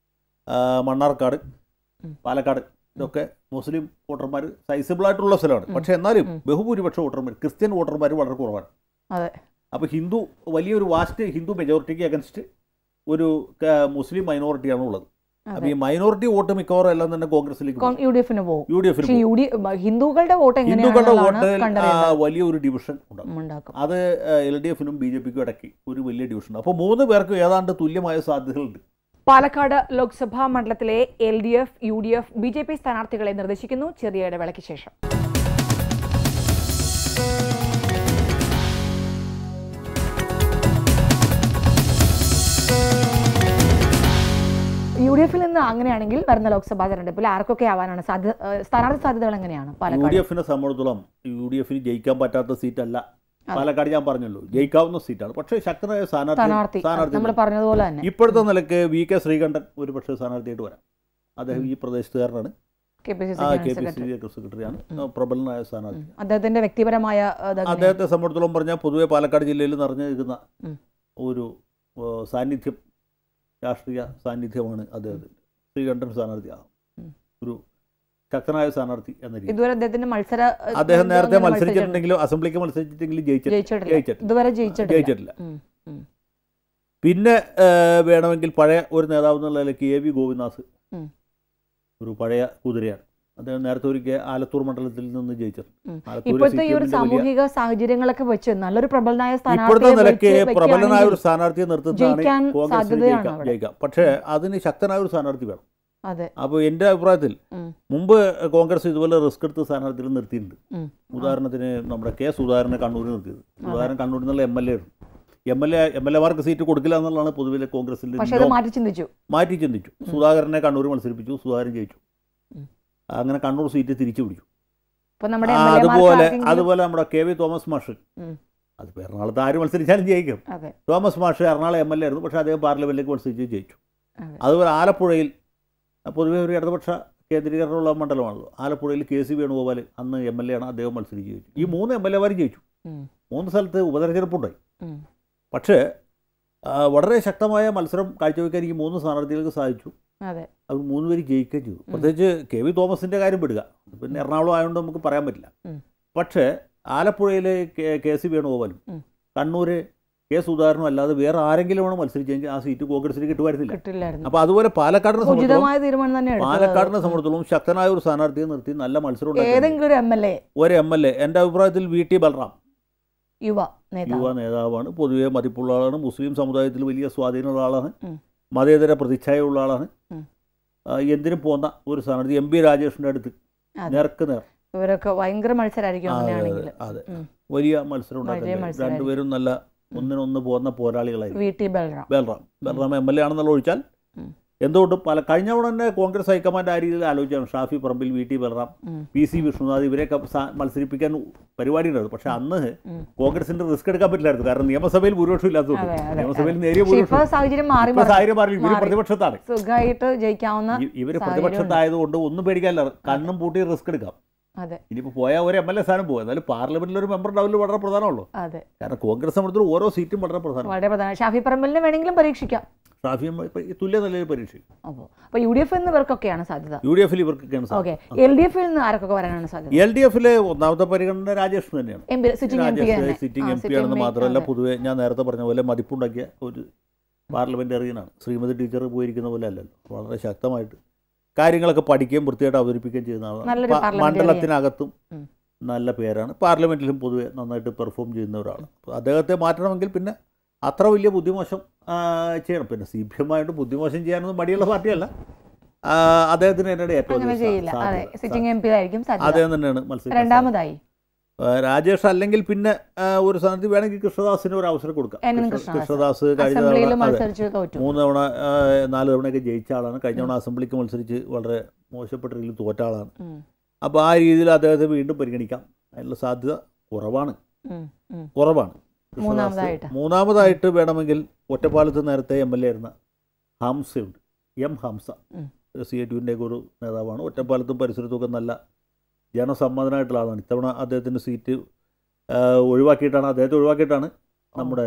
Speaker 2: ആ, മണ്ണാർക്കാട്
Speaker 1: ഉം.
Speaker 2: പാലക്കാട് ഇതൊക്കെ മുസ്ലിം വോട്ടർമാർ സൈസബിൾ ആയിട്ടുള്ള സ്ഥലമാണ്
Speaker 1: ഉം.
Speaker 2: പക്ഷേ എന്നാലും
Speaker 1: ഉം.
Speaker 2: ബഹുഭൂരിപക്ഷ വോട്ടർമാർ ക്രിസ്ത്യൻ വോട്ടർമാർ വളരെ കുറവാണ്
Speaker 1: അതെ.
Speaker 2: അപ്പോൾ ഹിന്ദു വലിയൊരു വാസ്റ്റ് ഹിന്ദു മെജോറിറ്റിക്ക് അഗൻസ്റ്റ് ഒരു ക- മുസ്ലിം മൈനോറിറ്റിയാണ് ഉള്ളത് അപ്പോൾ ഈ മൈനോറിറ്റി വോട്ട് മിക്കവാറും എല്ലാം തന്നെ കോൺഗ്രസിലേക്ക് പോകും.
Speaker 1: യു ഡി എഫിന് പോകും
Speaker 2: യു ഡി എഫിന്
Speaker 1: പക്ഷെ യു ഡി ഹിന്ദുക്കളുടെ വോട്ട്
Speaker 2: ഹിന്ദുക്കളുടെ
Speaker 1: എങ്ങനെയാണെന്നുള്ളതാണ്
Speaker 2: വോട്ടിൽ ആ,
Speaker 1: കണ്ടറിയേണ്ടത്
Speaker 2: വലിയൊരു ഡിവിഷൻ ഉണ്ടാകും
Speaker 1: ഉണ്ടാക്കും
Speaker 2: അത് എൽ ഡി എഫിനും ബി ജെ പിക്കും ഇടയ്ക്ക് ഒരു വലിയ ഡിവിഷൻ അപ്പോൾ മൂന്ന് പേർക്കും ഏതാണ്ട് തുല്യമായ സാധ്യതകളുണ്ട്
Speaker 1: പാലക്കാട് ലോക്സഭാ മണ്ഡലത്തിലെ L D F U D F B J P സ്ഥാനാർത്ഥികളെ നിർദ്ദേശിക്കുന്നു ചെറിയ ഇടവേളയ്ക്ക് ശേഷം യു ഡി എഫിൽ നിന്ന് അങ്ങനെയാണെങ്കിൽ വരുന്ന ലോക്സഭാ തെരഞ്ഞെടുപ്പിൽ ആർക്കൊക്കെ ആവാനാണ് സാധ്യത ഏഹ് സ്ഥാനാർത്ഥി സാധ്യതകൾ എങ്ങനെയാണ്
Speaker 2: യു
Speaker 1: പാലക്കാട്
Speaker 2: ഡി എഫിനെ സംബന്ധിച്ചിടത്തോളം യു ഡി എഫിന് ജയിക്കാൻ പറ്റാത്ത സീറ്റല്ല
Speaker 1: അതെ.
Speaker 2: പാലക്കാട് ഞാൻ പറഞ്ഞല്ലോ ജയിക്കാവുന്ന സീറ്റാണ് പക്ഷേ ശക്തനായ സ്ഥാനാർത്ഥി
Speaker 1: സ്ഥാനാർത്ഥി
Speaker 2: സ്ഥാനാർത്ഥി
Speaker 1: നമ്മൾ പറഞ്ഞതുപോലെ തന്നെ
Speaker 2: ഇപ്പോഴത്തെ നിലയ്ക്ക് വി കെ ശ്രീകണ്ഠൻ ഒരു പക്ഷേ സ്ഥാനാർത്ഥിയായിട്ട് വരാം അദ്ദേഹം ഈ പ്രദേശത്തുകാരനാണ്
Speaker 1: കെ പി സി
Speaker 2: ആ
Speaker 1: C
Speaker 2: K P
Speaker 1: secretary
Speaker 2: C സെക്രട്ടറിയാണ് പ്രബലനായ സ്ഥാനാർത്ഥി
Speaker 1: അദ്ദേഹത്തിന്റെ വ്യക്തിപരമായ ഏഹ്, ഇത് എങ്ങനെയാണ്?
Speaker 2: അദ്ദേഹത്തെ സംബന്ധിച്ചിടത്തോളം പറഞ്ഞാൽ പൊതുവെ പാലക്കാട് ജില്ലയിൽ നിറഞ്ഞു നിൽക്കുന്ന
Speaker 1: ഉം.
Speaker 2: ഒരു ഏഹ്, സാന്നിധ്യം രാഷ്ട്രീയ സാന്നിധ്യമാണ് അദ്ദേഹത്തിന് ശ്രീകണ്ഠൻ സ്ഥാനാർത്ഥിയാകും
Speaker 1: ഉം.
Speaker 2: ഒരു ശക്തനായ സ്ഥാനാർത്ഥി എന്ന രീതി
Speaker 1: ഇതുവരെ അദ്ദേഹത്തിന്റെ മത്സര ഏഹ്,
Speaker 2: അദ്ദേഹം നേരത്തെ
Speaker 1: അങ്ങനെ
Speaker 2: മത്സരിച്ചിട്ടുണ്ടെങ്കിലും അസംബ്ലിക്ക് മത്സരിച്ചിട്ടെങ്കിലും ജയിച്ചിട്ടില്ല
Speaker 1: ജയിച്ചിട്ടില്ല
Speaker 2: ജയിച്ചിട്ടില്ല
Speaker 1: ഇതുവരെ ജയിച്ചിട്ടില്ല
Speaker 2: ജയിച്ചിട്ടില്ല
Speaker 1: ഉം, ഉം.
Speaker 2: പിന്നെ ഏഹ്, വേണമെങ്കിൽ പഴയ ഒരു നേതാവ് എന്നുള്ള നിലയ്ക്ക് എ വി ഗോപിനാഥ്
Speaker 1: ഉം.
Speaker 2: ഒരു പഴയ കുതിരയാണ് അദ്ദേഹം നേരത്തെ ഒരിക്കൽ ആലത്തൂർ മണ്ഡലത്തിൽ നിന്ന് ജയിച്ചത്
Speaker 1: ഉം.
Speaker 2: ആലത്തൂർ
Speaker 1: ഇപ്പോഴത്തെ ഈ ഒരു
Speaker 2: CPM ന്റെ വലിയ-
Speaker 1: സാമൂഹിക സാഹചര്യങ്ങളൊക്കെ വെച്ച് നല്ലൊരു പ്രബലനായ
Speaker 2: ഇപ്പോഴത്തെ
Speaker 1: സ്ഥാനാർത്ഥിയെ
Speaker 2: നിലയ്ക്ക്
Speaker 1: വെച്ച്
Speaker 2: പ്രബലനായ ഒരു
Speaker 1: വെക്കുകയാണെങ്കിൽ-
Speaker 2: സ്ഥാനാർത്ഥിയെ നിർത്തുന്നതാണ്
Speaker 1: ജയിക്കാൻ
Speaker 2: കോൺഗ്രസിന്
Speaker 1: സാധ്യതയാണ്
Speaker 2: ജയിക്കാം
Speaker 1: അവിടെ.
Speaker 2: ജയിക്കാം പക്ഷേ അതിന് ശക്തനായ ഒരു സ്ഥാനാർത്ഥി വേണം
Speaker 1: അതെ
Speaker 2: അപ്പോൾ എൻ്റെ അഭിപ്രായത്തിൽ
Speaker 1: ഉം.
Speaker 2: മുമ്പ് കോൺഗ്രസ് ഇതുപോലെ റിസ്ക് എടുത്ത് സ്ഥാനാർത്ഥികൾ നിർത്തിയിട്ടുണ്ട്
Speaker 1: ഉം.
Speaker 2: ഉദാഹരണത്തിന് നമ്മുടെ കെ സുധാകരനെ കണ്ണൂരിൽ നിർത്തിയത് സുധാകരൻ കണ്ണൂരിൽ നിന്നുള്ള M L A M L A M L എമാർക്ക് സീറ്റ് കൊടുക്കില്ല എന്നുള്ളതാണ് പൊതുവിലെ കോൺഗ്രസിൻ്റെ
Speaker 1: പക്ഷെ അത് മാറ്റി ചിന്തിച്ചു
Speaker 2: മാറ്റി ചിന്തിച്ചു സുധാകരനെ കണ്ണൂർ മത്സരിപ്പിച്ചു സുധാകരൻ ജയിച്ചു
Speaker 1: ഉം.
Speaker 2: അങ്ങനെ കണ്ണൂർ സീറ്റ് തിരിച്ചു പിടിച്ചു
Speaker 1: ഇപ്പൊ നമ്മുടെ
Speaker 2: ആ,
Speaker 1: എം എൽ
Speaker 2: അതുപോലെ
Speaker 1: എമാർക്ക്
Speaker 2: അതുപോലെ നമ്മുടെ കെ വി തോമസ് മാഷ്
Speaker 1: ഉം.
Speaker 2: അതിപ്പോൾ എറണാകുളത്ത് ആര് മത്സരിച്ചാലും ജയിക്കും
Speaker 1: അതെ
Speaker 2: തോമസ് മാഷ് എറണാകുളം എം എൽ എ ആയിരുന്നു പക്ഷേ അദ്ദേഹം പാർലമെന്റിലേക്ക് മത്സരിച്ച് ജയിച്ചു
Speaker 1: അതെ.
Speaker 2: അതുപോലെ ആലപ്പുഴയിൽ പൊതുവെ ഒരു ഇടതുപക്ഷ കേന്ദ്രീകരണമുള്ള മണ്ഡലമാണല്ലോ ആലപ്പുഴയിൽ കെ സി വേണുഗോപാൽ അന്ന് എം എൽ എ ആണ് അദ്ദേഹം മത്സരിച്ച് ജയിച്ചു ഈ മൂന്ന് എം എൽ എമാർ ജയിച്ചു
Speaker 1: ഉം.
Speaker 2: മൂന്ന് സ്ഥലത്ത് ഉപതെരഞ്ഞെടുപ്പുണ്ടായി
Speaker 1: ഉം.
Speaker 2: പക്ഷേ ആ, വളരെ ശക്തമായ മത്സരം കാഴ്ചവെക്കാൻ ഈ മൂന്ന് സ്ഥാനാർത്ഥികൾക്ക് സാധിച്ചു
Speaker 1: അതെ
Speaker 2: അവർ മൂന്ന് പേര് ജയിക്കുകയും ചെയ്തു പ്രത്യേകിച്ച് കെ വി തോമസിൻ്റെ കാര്യം വിടുക പിന്നെ എറണാകുളം ആയതുകൊണ്ട് നമുക്ക് പറയാൻ പറ്റില്ല
Speaker 1: ഉം.
Speaker 2: പക്ഷേ ആലപ്പുഴയിലെ കെ- കെ സി വേണുഗോപാലും
Speaker 1: ഉം.
Speaker 2: കണ്ണൂര് കെ സുധാകരനും അല്ലാതെ വേറെ ആരെങ്കിലുമാണ് മത്സരിച്ചെങ്കിൽ ആ സീറ്റ് കോൺഗ്രസിന് കിട്ടുമായിരുന്നില്ല
Speaker 1: കിട്ടില്ലായിരുന്നു
Speaker 2: അപ്പോൾ അതുപോലെ പാലക്കാടിനെ സംബന്ധിച്ചിടത്തോളം
Speaker 1: ഉചിതമായ തീരുമാനം തന്നെ
Speaker 2: പാലക്കാടിനെ സംബന്ധിച്ചിടത്തോളം ശക്തനായ ഒരു സ്ഥാനാർത്ഥിയെ നിർത്തി നല്ല മത്സരം ഉണ്ടാക്കി
Speaker 1: ഏതെങ്കിലും ഒരു എം എൽ എ
Speaker 2: ഒരു എം എൽ എ എൻ്റെ അഭിപ്രായത്തിൽ വി ടി ബൽറാം
Speaker 1: യുവ നേതാവ്
Speaker 2: യുവ നേതാവാണ് പൊതുവെ മതിപ്പുള്ള ആളാണ് മുസ്ലിം സമുദായത്തിൽ വലിയ സ്വാധീനമുള്ള ആളാണ്
Speaker 1: ഉം.
Speaker 2: മതേതര പ്രതിച്ഛായുള്ള ആളാണ്
Speaker 1: ഉം.
Speaker 2: ആ, എന്തിനും പോന്ന ഒരു സ്ഥാനാർത്ഥി എം പി രാജേഷിൻ്റെ അടുത്ത്
Speaker 1: അതെ.
Speaker 2: നേർക്ക് നേർ
Speaker 1: ഇവരൊക്കെ ഭയങ്കര മത്സരമായിരിക്കും
Speaker 2: ആ, അതെ,
Speaker 1: അങ്ങനെയാണെങ്കിൽ
Speaker 2: അതെ
Speaker 1: ഉം.
Speaker 2: വലിയ മത്സരം
Speaker 1: വലിയ
Speaker 2: ഉണ്ടാക്കുന്നത്
Speaker 1: മത്സരമായിരിക്കും.
Speaker 2: രണ്ടുപേരും നല്ല ഒന്നിനൊന്ന് പോകുന്ന പോരാളികളായിരുന്നു
Speaker 1: V T Balram
Speaker 2: Balram Balram M L A ആണെന്നുള്ള ഒഴിച്ചാൽ
Speaker 1: ഉം.
Speaker 2: എന്തുകൊണ്ടും പല കഴിഞ്ഞ തവണ തന്നെ കോൺഗ്രസ് ഹൈക്കമാൻഡ് ആ രീതിയിൽ ആലോചിച്ചാണ് ഷാഫി പറമ്പിൽ വി ടി ബൽറാം
Speaker 1: ഉം.
Speaker 2: പി സി വിഷ്ണുനാഥ് ഇവരെയൊക്കെ സാ- മത്സരിപ്പിക്കാൻ പരിപാടി ഉണ്ടായിരുന്നു പക്ഷെ അന്ന്
Speaker 1: ഉം.
Speaker 2: കോൺഗ്രസിന്റെ റിസ്ക് എടുക്കാൻ പറ്റില്ലായിരുന്നു കാരണം നിയമസഭയിൽ ഭൂരിപക്ഷം ഇല്ലാത്തതുകൊണ്ട്
Speaker 1: അതെ, അതെ,
Speaker 2: നിയമസഭയിൽ നേരിയ
Speaker 1: പക്ഷെ ഇപ്പൊ
Speaker 2: ഭൂരിപക്ഷം
Speaker 1: സാഹചര്യം മാറി
Speaker 2: ഇപ്പൊ
Speaker 1: മറിഞ്ഞു.
Speaker 2: സാഹചര്യം മാറി ഇവര്
Speaker 1: മാറി.
Speaker 2: പ്രതിപക്ഷത്താണ്
Speaker 1: സുഖമായിട്ട് ജയിക്കാവുന്ന
Speaker 2: ഇ- ഇവര്
Speaker 1: സാഹചര്യം
Speaker 2: പ്രതിപക്ഷത്തായതുകൊണ്ട് ഒന്നും പേടിക്കാനില്ല കണ്ണും പൂട്ടി റിസ്ക് എടുക്കാം
Speaker 1: അതെ
Speaker 2: ഇനിയിപ്പോൾ പോയാൽ ഒരു എം എൽ എ സ്ഥാനം പോകും എന്നാലും പാർലമെന്റിൽ ഒരു മെമ്പർ ഉണ്ടാവില്ല വളരെ പ്രധാനമുള്ളൂ
Speaker 1: അതെ
Speaker 2: കാരണം കോൺഗ്രസ് സംബന്ധിച്ച് ഓരോ സീറ്റും വളരെ പ്രധാനമാണ്
Speaker 1: വളരെ പ്രധാനം ഷാഫി പറമ്പലിനെ വേണമെങ്കിലും പരീക്ഷിക്കാം
Speaker 2: ഷാഫിയും ഇപ്പൊ ഈ തുല്യ നിലയിൽ പരീക്ഷിക്കും
Speaker 1: അപ്പോൾ അപ്പൊ യു ഡി എഫ് എന്നിവർക്കൊക്കെയാണ് സാധ്യത
Speaker 2: യു ഡി എഫിൽ ഇവർക്കൊക്കെയാണ്
Speaker 1: ഓക്കെ എൽ ഡി എഫിൽ നിന്ന് ആരൊക്കെ വരാനാണ് സാധ്യത
Speaker 2: എൽ ഡി എഫിലെ ഒന്നാമത്തെ പരിഗണന രാജേഷ് തന്നെയാണ്
Speaker 1: M P sitting M P
Speaker 2: Rajesh
Speaker 1: തന്നെ
Speaker 2: സിറ്റിംഗ്
Speaker 1: ആ,
Speaker 2: എം പി
Speaker 1: sitting
Speaker 2: ആണെന്ന്
Speaker 1: MP,
Speaker 2: മാത്രമല്ല
Speaker 1: അതെ.
Speaker 2: പൊതുവെ ഞാൻ നേരത്തെ പറഞ്ഞ പോലെ മതിപ്പുണ്ടാക്കിയ ഒരു പാർലമെന്ററിയനാണ് ശ്രീമതി ടീച്ചർ പോയിരിക്കുന്ന പോലെ അല്ലല്ലോ വളരെ ശക്തമായിട്ട് കാര്യങ്ങളൊക്കെ പഠിക്കുകയും വൃത്തിയായിട്ട് അവതരിപ്പിക്കുകയും ചെയ്യുന്ന ആളാണ്
Speaker 1: നല്ലൊരു
Speaker 2: പ-
Speaker 1: parliamentarian.
Speaker 2: മണ്ഡലത്തിനകത്തും
Speaker 1: ഉം.
Speaker 2: നല്ല പേരാണ് പാർലമെന്റിലും പൊതുവെ നന്നായിട്ട് പെർഫോം ചെയ്യുന്ന ഒരാളാണ് അപ്പോൾ അദ്ദേഹത്തെ മാറ്റണമെങ്കിൽ പിന്നെ അത്ര വലിയ ബുദ്ധിമോശം ആ, ചെയ്യണം പിന്നെ സി പി എം ആയിട്ട് ബുദ്ധിമോശം ചെയ്യാനൊന്നും മടിയുള്ള പാർട്ടിയല്ല ആ, അദ്ദേഹത്തിന് തന്നെയാണ് ഏറ്റവും
Speaker 1: അങ്ങനെ
Speaker 2: അധികം
Speaker 1: ചെയ്യില്ല
Speaker 2: സാ-
Speaker 1: അതെ
Speaker 2: സാധ്യത.
Speaker 1: സിറ്റിംഗ് എം പി ആയിരിക്കും സാധ്യത
Speaker 2: അദ്ദേഹം തന്നെയാണ് മത്സരം
Speaker 1: രണ്ടാമതായി
Speaker 2: രാജേഷ് അല്ലെങ്കിൽ പിന്നെ ആ, ഒരു സ്ഥാനത്ത് വേണമെങ്കിൽ കൃഷ്ണദാസിന് ഒരു അവസരം കൊടുക്കാം
Speaker 1: എൻ. എൻ.
Speaker 2: കൃഷ്ണ-
Speaker 1: കൃഷ്ണദാസ്.
Speaker 2: കൃഷ്ണദാസ് കഴിഞ്ഞ
Speaker 1: അസംബ്ലിയിൽ
Speaker 2: തവണ അതെ,
Speaker 1: മത്സരിച്ച് തോറ്റു
Speaker 2: മൂന്ന് തവണ ആ, നാല് തവണയൊക്കെ ജയിച്ച ആളാണ് കഴിഞ്ഞ തവണ അസംബ്ലിക്ക് മത്സരിച്ച് വളരെ മോശപ്പെട്ട രീതിയിൽ തോറ്റ ആളാണ്
Speaker 1: ഉം,
Speaker 2: അപ്പോൾ ആ രീതിയിൽ അദ്ദേഹത്തെ വീണ്ടും പരിഗണിക്കാം അതിനുള്ള സാധ്യത കുറവാണ്
Speaker 1: ഉം, ഉം.
Speaker 2: കുറവാണ് കൃഷ്ണദാസ്.
Speaker 1: മൂന്നാമതായിട്ട്.
Speaker 2: മൂന്നാമതായിട്ട് വേണമെങ്കിൽ ഒറ്റപ്പാലത്ത് നേരത്തെ എം എൽ എ ആയിരുന്ന ഹംസയുണ്ട് എം ഹംസ
Speaker 1: ഉം.
Speaker 2: സി എ ടുവിൻ്റെ ഒരു നേതാവാണ് ഒറ്റപ്പാലത്തും പരിസരത്തുമൊക്കെ നല്ല ജനസമ്മതനായിട്ടുള്ള ആളാണ് ഇത്തവണ അദ്ദേഹത്തിൻ്റെ സീറ്റ് ആ, ഒഴിവാക്കിയിട്ടാണ് അദ്ദേഹത്തെ ഒഴിവാക്കിയിട്ടാണ് നമ്മുടെ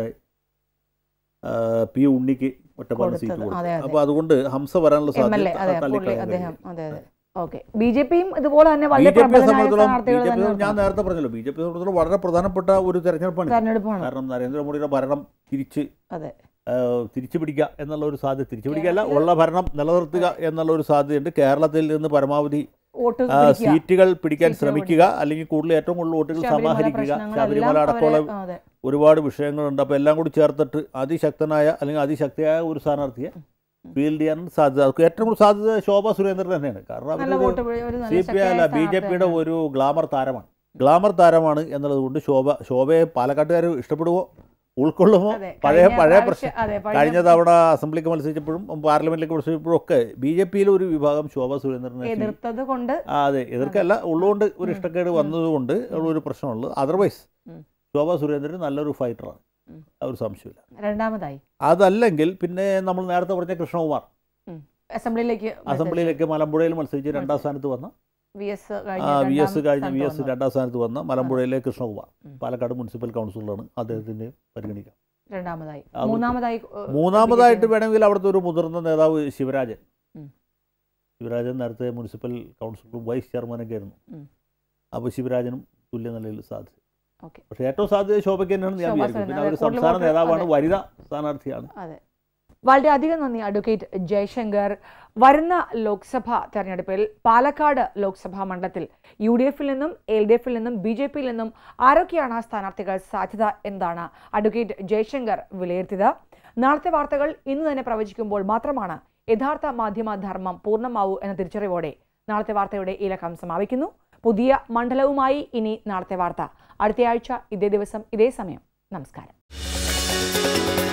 Speaker 2: ആ, പി ഉണ്ണിക്ക് ഒറ്റപ്പാലം സീറ്റ്
Speaker 1: കൊടുത്തത്. അതെ,
Speaker 2: കൊടുത്തത്
Speaker 1: അതെ.
Speaker 2: അപ്പോൾ അതുകൊണ്ട് ഹംസ വരാനുള്ള
Speaker 1: എം എൽ എ
Speaker 2: സാധ്യത
Speaker 1: അതെ പുള്ളി
Speaker 2: തള്ളിക്കളയാൻ
Speaker 1: അദ്ദേഹം
Speaker 2: കഴിയില്ല.
Speaker 1: അതെ അതെ ഓക്കെ ബി ജെ പിയും ഇതുപോലെ തന്നെ
Speaker 2: ബി
Speaker 1: വളരെ
Speaker 2: ജെ പിയെ
Speaker 1: പ്രബലനായ
Speaker 2: സംബന്ധിച്ചിടത്തോളം ബി
Speaker 1: സ്ഥാനാർത്ഥികൾ
Speaker 2: ജെ പി
Speaker 1: തന്നെ
Speaker 2: ഞാൻ
Speaker 1: നിർത്തണം.
Speaker 2: നേരത്തെ പറഞ്ഞല്ലോ ബി ജെ പി സംബന്ധിച്ചിടത്തോളം വളരെ പ്രധാനപ്പെട്ട ഒരു തെരഞ്ഞെടുപ്പാണ് ഇത്.
Speaker 1: തെരഞ്ഞെടുപ്പാണ്
Speaker 2: കാരണം നരേന്ദ്രമോദിയുടെ ഭരണം തിരിച്ച്
Speaker 1: അതെ
Speaker 2: ആ, തിരിച്ചു പിടിക്കുക എന്നുള്ള ഒരു സാധ്യത തിരിച്ചു പിടിക്കുകയല്ല
Speaker 1: കേരളത്തില്
Speaker 2: ഉള്ള ഭരണം നിലനിർത്തുക എന്നുള്ള ഒരു സാധ്യതയുണ്ട് കേരളത്തിൽ നിന്ന് പരമാവധി
Speaker 1: വോട്ട്
Speaker 2: ആ,
Speaker 1: പിടിക്കുക.
Speaker 2: സീറ്റുകൾ പിടിക്കാൻ
Speaker 1: സീറ്റുകൾ
Speaker 2: ശ്രമിക്കുക അല്ലെങ്കിൽ കൂടുതൽ ഏറ്റവും കൂടുതൽ വോട്ടുകൾ
Speaker 1: ശബരിമല
Speaker 2: സമാഹരിക്കുക
Speaker 1: പ്രശ്നങ്ങൾ
Speaker 2: ശബരിമല
Speaker 1: എല്ലാം
Speaker 2: അടക്കമുള്ള
Speaker 1: അവരെ- അതെ
Speaker 2: ഒരുപാട് വിഷയങ്ങളുണ്ട് അപ്പോൾ എല്ലാം കൂടി ചേർത്തിട്ട് അതിശക്തനായ അല്ലെങ്കിൽ അതിശക്തിയായ ഒരു സ്ഥാനാർത്ഥിയെ ഫീൽഡ് ചെയ്യാൻ സാധ്യത അവർക്ക് ഏറ്റവും കൂടുതൽ സാധ്യത ശോഭ സുരേന്ദ്രൻ തന്നെയാണ് കാരണം
Speaker 1: നല്ല
Speaker 2: അവരൊരു
Speaker 1: വോട്ട് പിടി- ഒരു നല്ല
Speaker 2: സി പി ഐ അല്ല
Speaker 1: ശക്തിയായ
Speaker 2: ബി ജെ പിയുടെ
Speaker 1: സ്ഥാനാർത്ഥിയാണ്.
Speaker 2: ഒരു ഗ്ലാമർ താരമാണ് ഗ്ലാമർ താരമാണ് എന്നുള്ളത് കൊണ്ട് ശോഭ ശോഭയെ പാലക്കാട്ടുകാർ ഇഷ്ടപ്പെടുമോ ഉൾക്കൊള്ളുമോ
Speaker 1: അതെ,
Speaker 2: പഴയ
Speaker 1: കഴിഞ്ഞ
Speaker 2: പഴയ
Speaker 1: പ്രാവശ്യം-
Speaker 2: പ്രശ്നം
Speaker 1: അതെ, പഴയ-
Speaker 2: കഴിഞ്ഞ തവണ അസംബ്ലിക്ക് മത്സരിച്ചപ്പോഴും പാർലമെന്റിലേക്ക് മത്സരിച്ചപ്പോഴും ഒക്കെ ബി ജെ പിയിലെ ഒരു വിഭാഗം ശോഭ സുരേന്ദ്രനെ
Speaker 1: എതിർത്തത് കൊണ്ട്
Speaker 2: ആ അതെ എതിർക്കല്ല ഉള്ളതുകൊണ്ട് ഒരു
Speaker 1: ഉം.
Speaker 2: ഇഷ്ടക്കേട് വന്നതുകൊണ്ട് ഉള്ള ഒരു പ്രശ്നമുള്ളത് അതർവൈസ്
Speaker 1: ഉം.
Speaker 2: ശോഭ സുരേന്ദ്രൻ നല്ലൊരു ഫൈറ്ററാണ്
Speaker 1: ഉം.
Speaker 2: ആ ഒരു സംശയമില്ല
Speaker 1: രണ്ടാമതായി
Speaker 2: അതല്ലെങ്കിൽ പിന്നെ നമ്മൾ നേരത്തെ പറഞ്ഞ കൃഷ്ണകുമാർ
Speaker 1: അസംബ്ലിയിലേക്ക്
Speaker 2: അസംബ്ലിയിലേക്ക് മലമ്പുഴയിൽ മത്സരിച്ച് രണ്ടാം സ്ഥാനത്ത് വന്ന
Speaker 1: വി എസ്
Speaker 2: ആ വി എസ് കഴിഞ്ഞ വി എസ് രണ്ടാം സ്ഥാനത്ത് വന്ന മലമ്പുഴയിലെ കൃഷ്ണകുമാർ
Speaker 1: ഉം.
Speaker 2: പാലക്കാട് മുനിസിപ്പൽ കൗൺസിലറാണ് അദ്ദേഹത്തിന് പരിഗണിക്കാം
Speaker 1: രണ്ടാമതായി
Speaker 2: ആ,
Speaker 1: മൂന്നാമതായി ഏഹ്,
Speaker 2: മൂന്നാമതായിട്ട്
Speaker 1: പിടിക്കുന്നത്
Speaker 2: വേണമെങ്കിൽ അവിടുത്തെ ഒരു മുതിർന്ന നേതാവ് ശിവരാജൻ
Speaker 1: ഉം.
Speaker 2: ശിവരാജൻ നേരത്തെ മുനിസിപ്പൽ കൗൺസിലറും വൈസ് ചെയർമാനൊക്കെ ആയിരുന്നു
Speaker 1: ഉം.
Speaker 2: അപ്പോൾ ശിവരാജനും തുല്യ നിലയിൽ സാധ്യത
Speaker 1: ഓക്കെ
Speaker 2: പക്ഷേ ഏറ്റവും സാധ്യത ശോഭയ്ക്ക് തന്നെയാണ് ഞാൻ
Speaker 1: ശോഭ
Speaker 2: വിചാരിക്കുന്നത് പിന്നെ
Speaker 1: സുരേന്ദ്രൻ,
Speaker 2: അവർ
Speaker 1: കൂടുതൽ
Speaker 2: സംസ്ഥാന
Speaker 1: വോട്ട്
Speaker 2: നേതാവാണ്
Speaker 1: അതെ.
Speaker 2: വനിതാ സ്ഥാനാർത്ഥിയാണ്
Speaker 1: അതെ വളരെ അധികം നന്ദി അഡ്വക്കേറ്റ് ജയശങ്കർ വരുന്ന ലോക്സഭാ തെരഞ്ഞെടുപ്പിൽ പാലക്കാട് ലോക്സഭാ മണ്ഡലത്തിൽ യു ഡി എഫിൽ നിന്നും എൽ ഡി എഫിൽ നിന്നും ബി ജെ പിയിൽ നിന്നും ആരൊക്കെയാണ് ആ സ്ഥാനാർത്ഥികൾ സാധ്യത എന്താണ് അഡ്വക്കേറ്റ് ജയശങ്കർ വിലയിരുത്തിയത് നാളത്തെ വാർത്തകൾ ഇന്ന് തന്നെ പ്രവചിക്കുമ്പോൾ മാത്രമാണ് യഥാർത്ഥ മാധ്യമ ധർമ്മം പൂർണ്ണമാവൂ എന്ന തിരിച്ചറിവോടെ നാളത്തെ വാർത്തയുടെ ഈ ലക്കം സമാപിക്കുന്നു പുതിയ മണ്ഡലവുമായി ഇനി നാളത്തെ വാർത്ത അടുത്തയാഴ്ച ഇതേ ദിവസം ഇതേ സമയം നമസ്കാരം
Speaker 3: ന്യൂസ്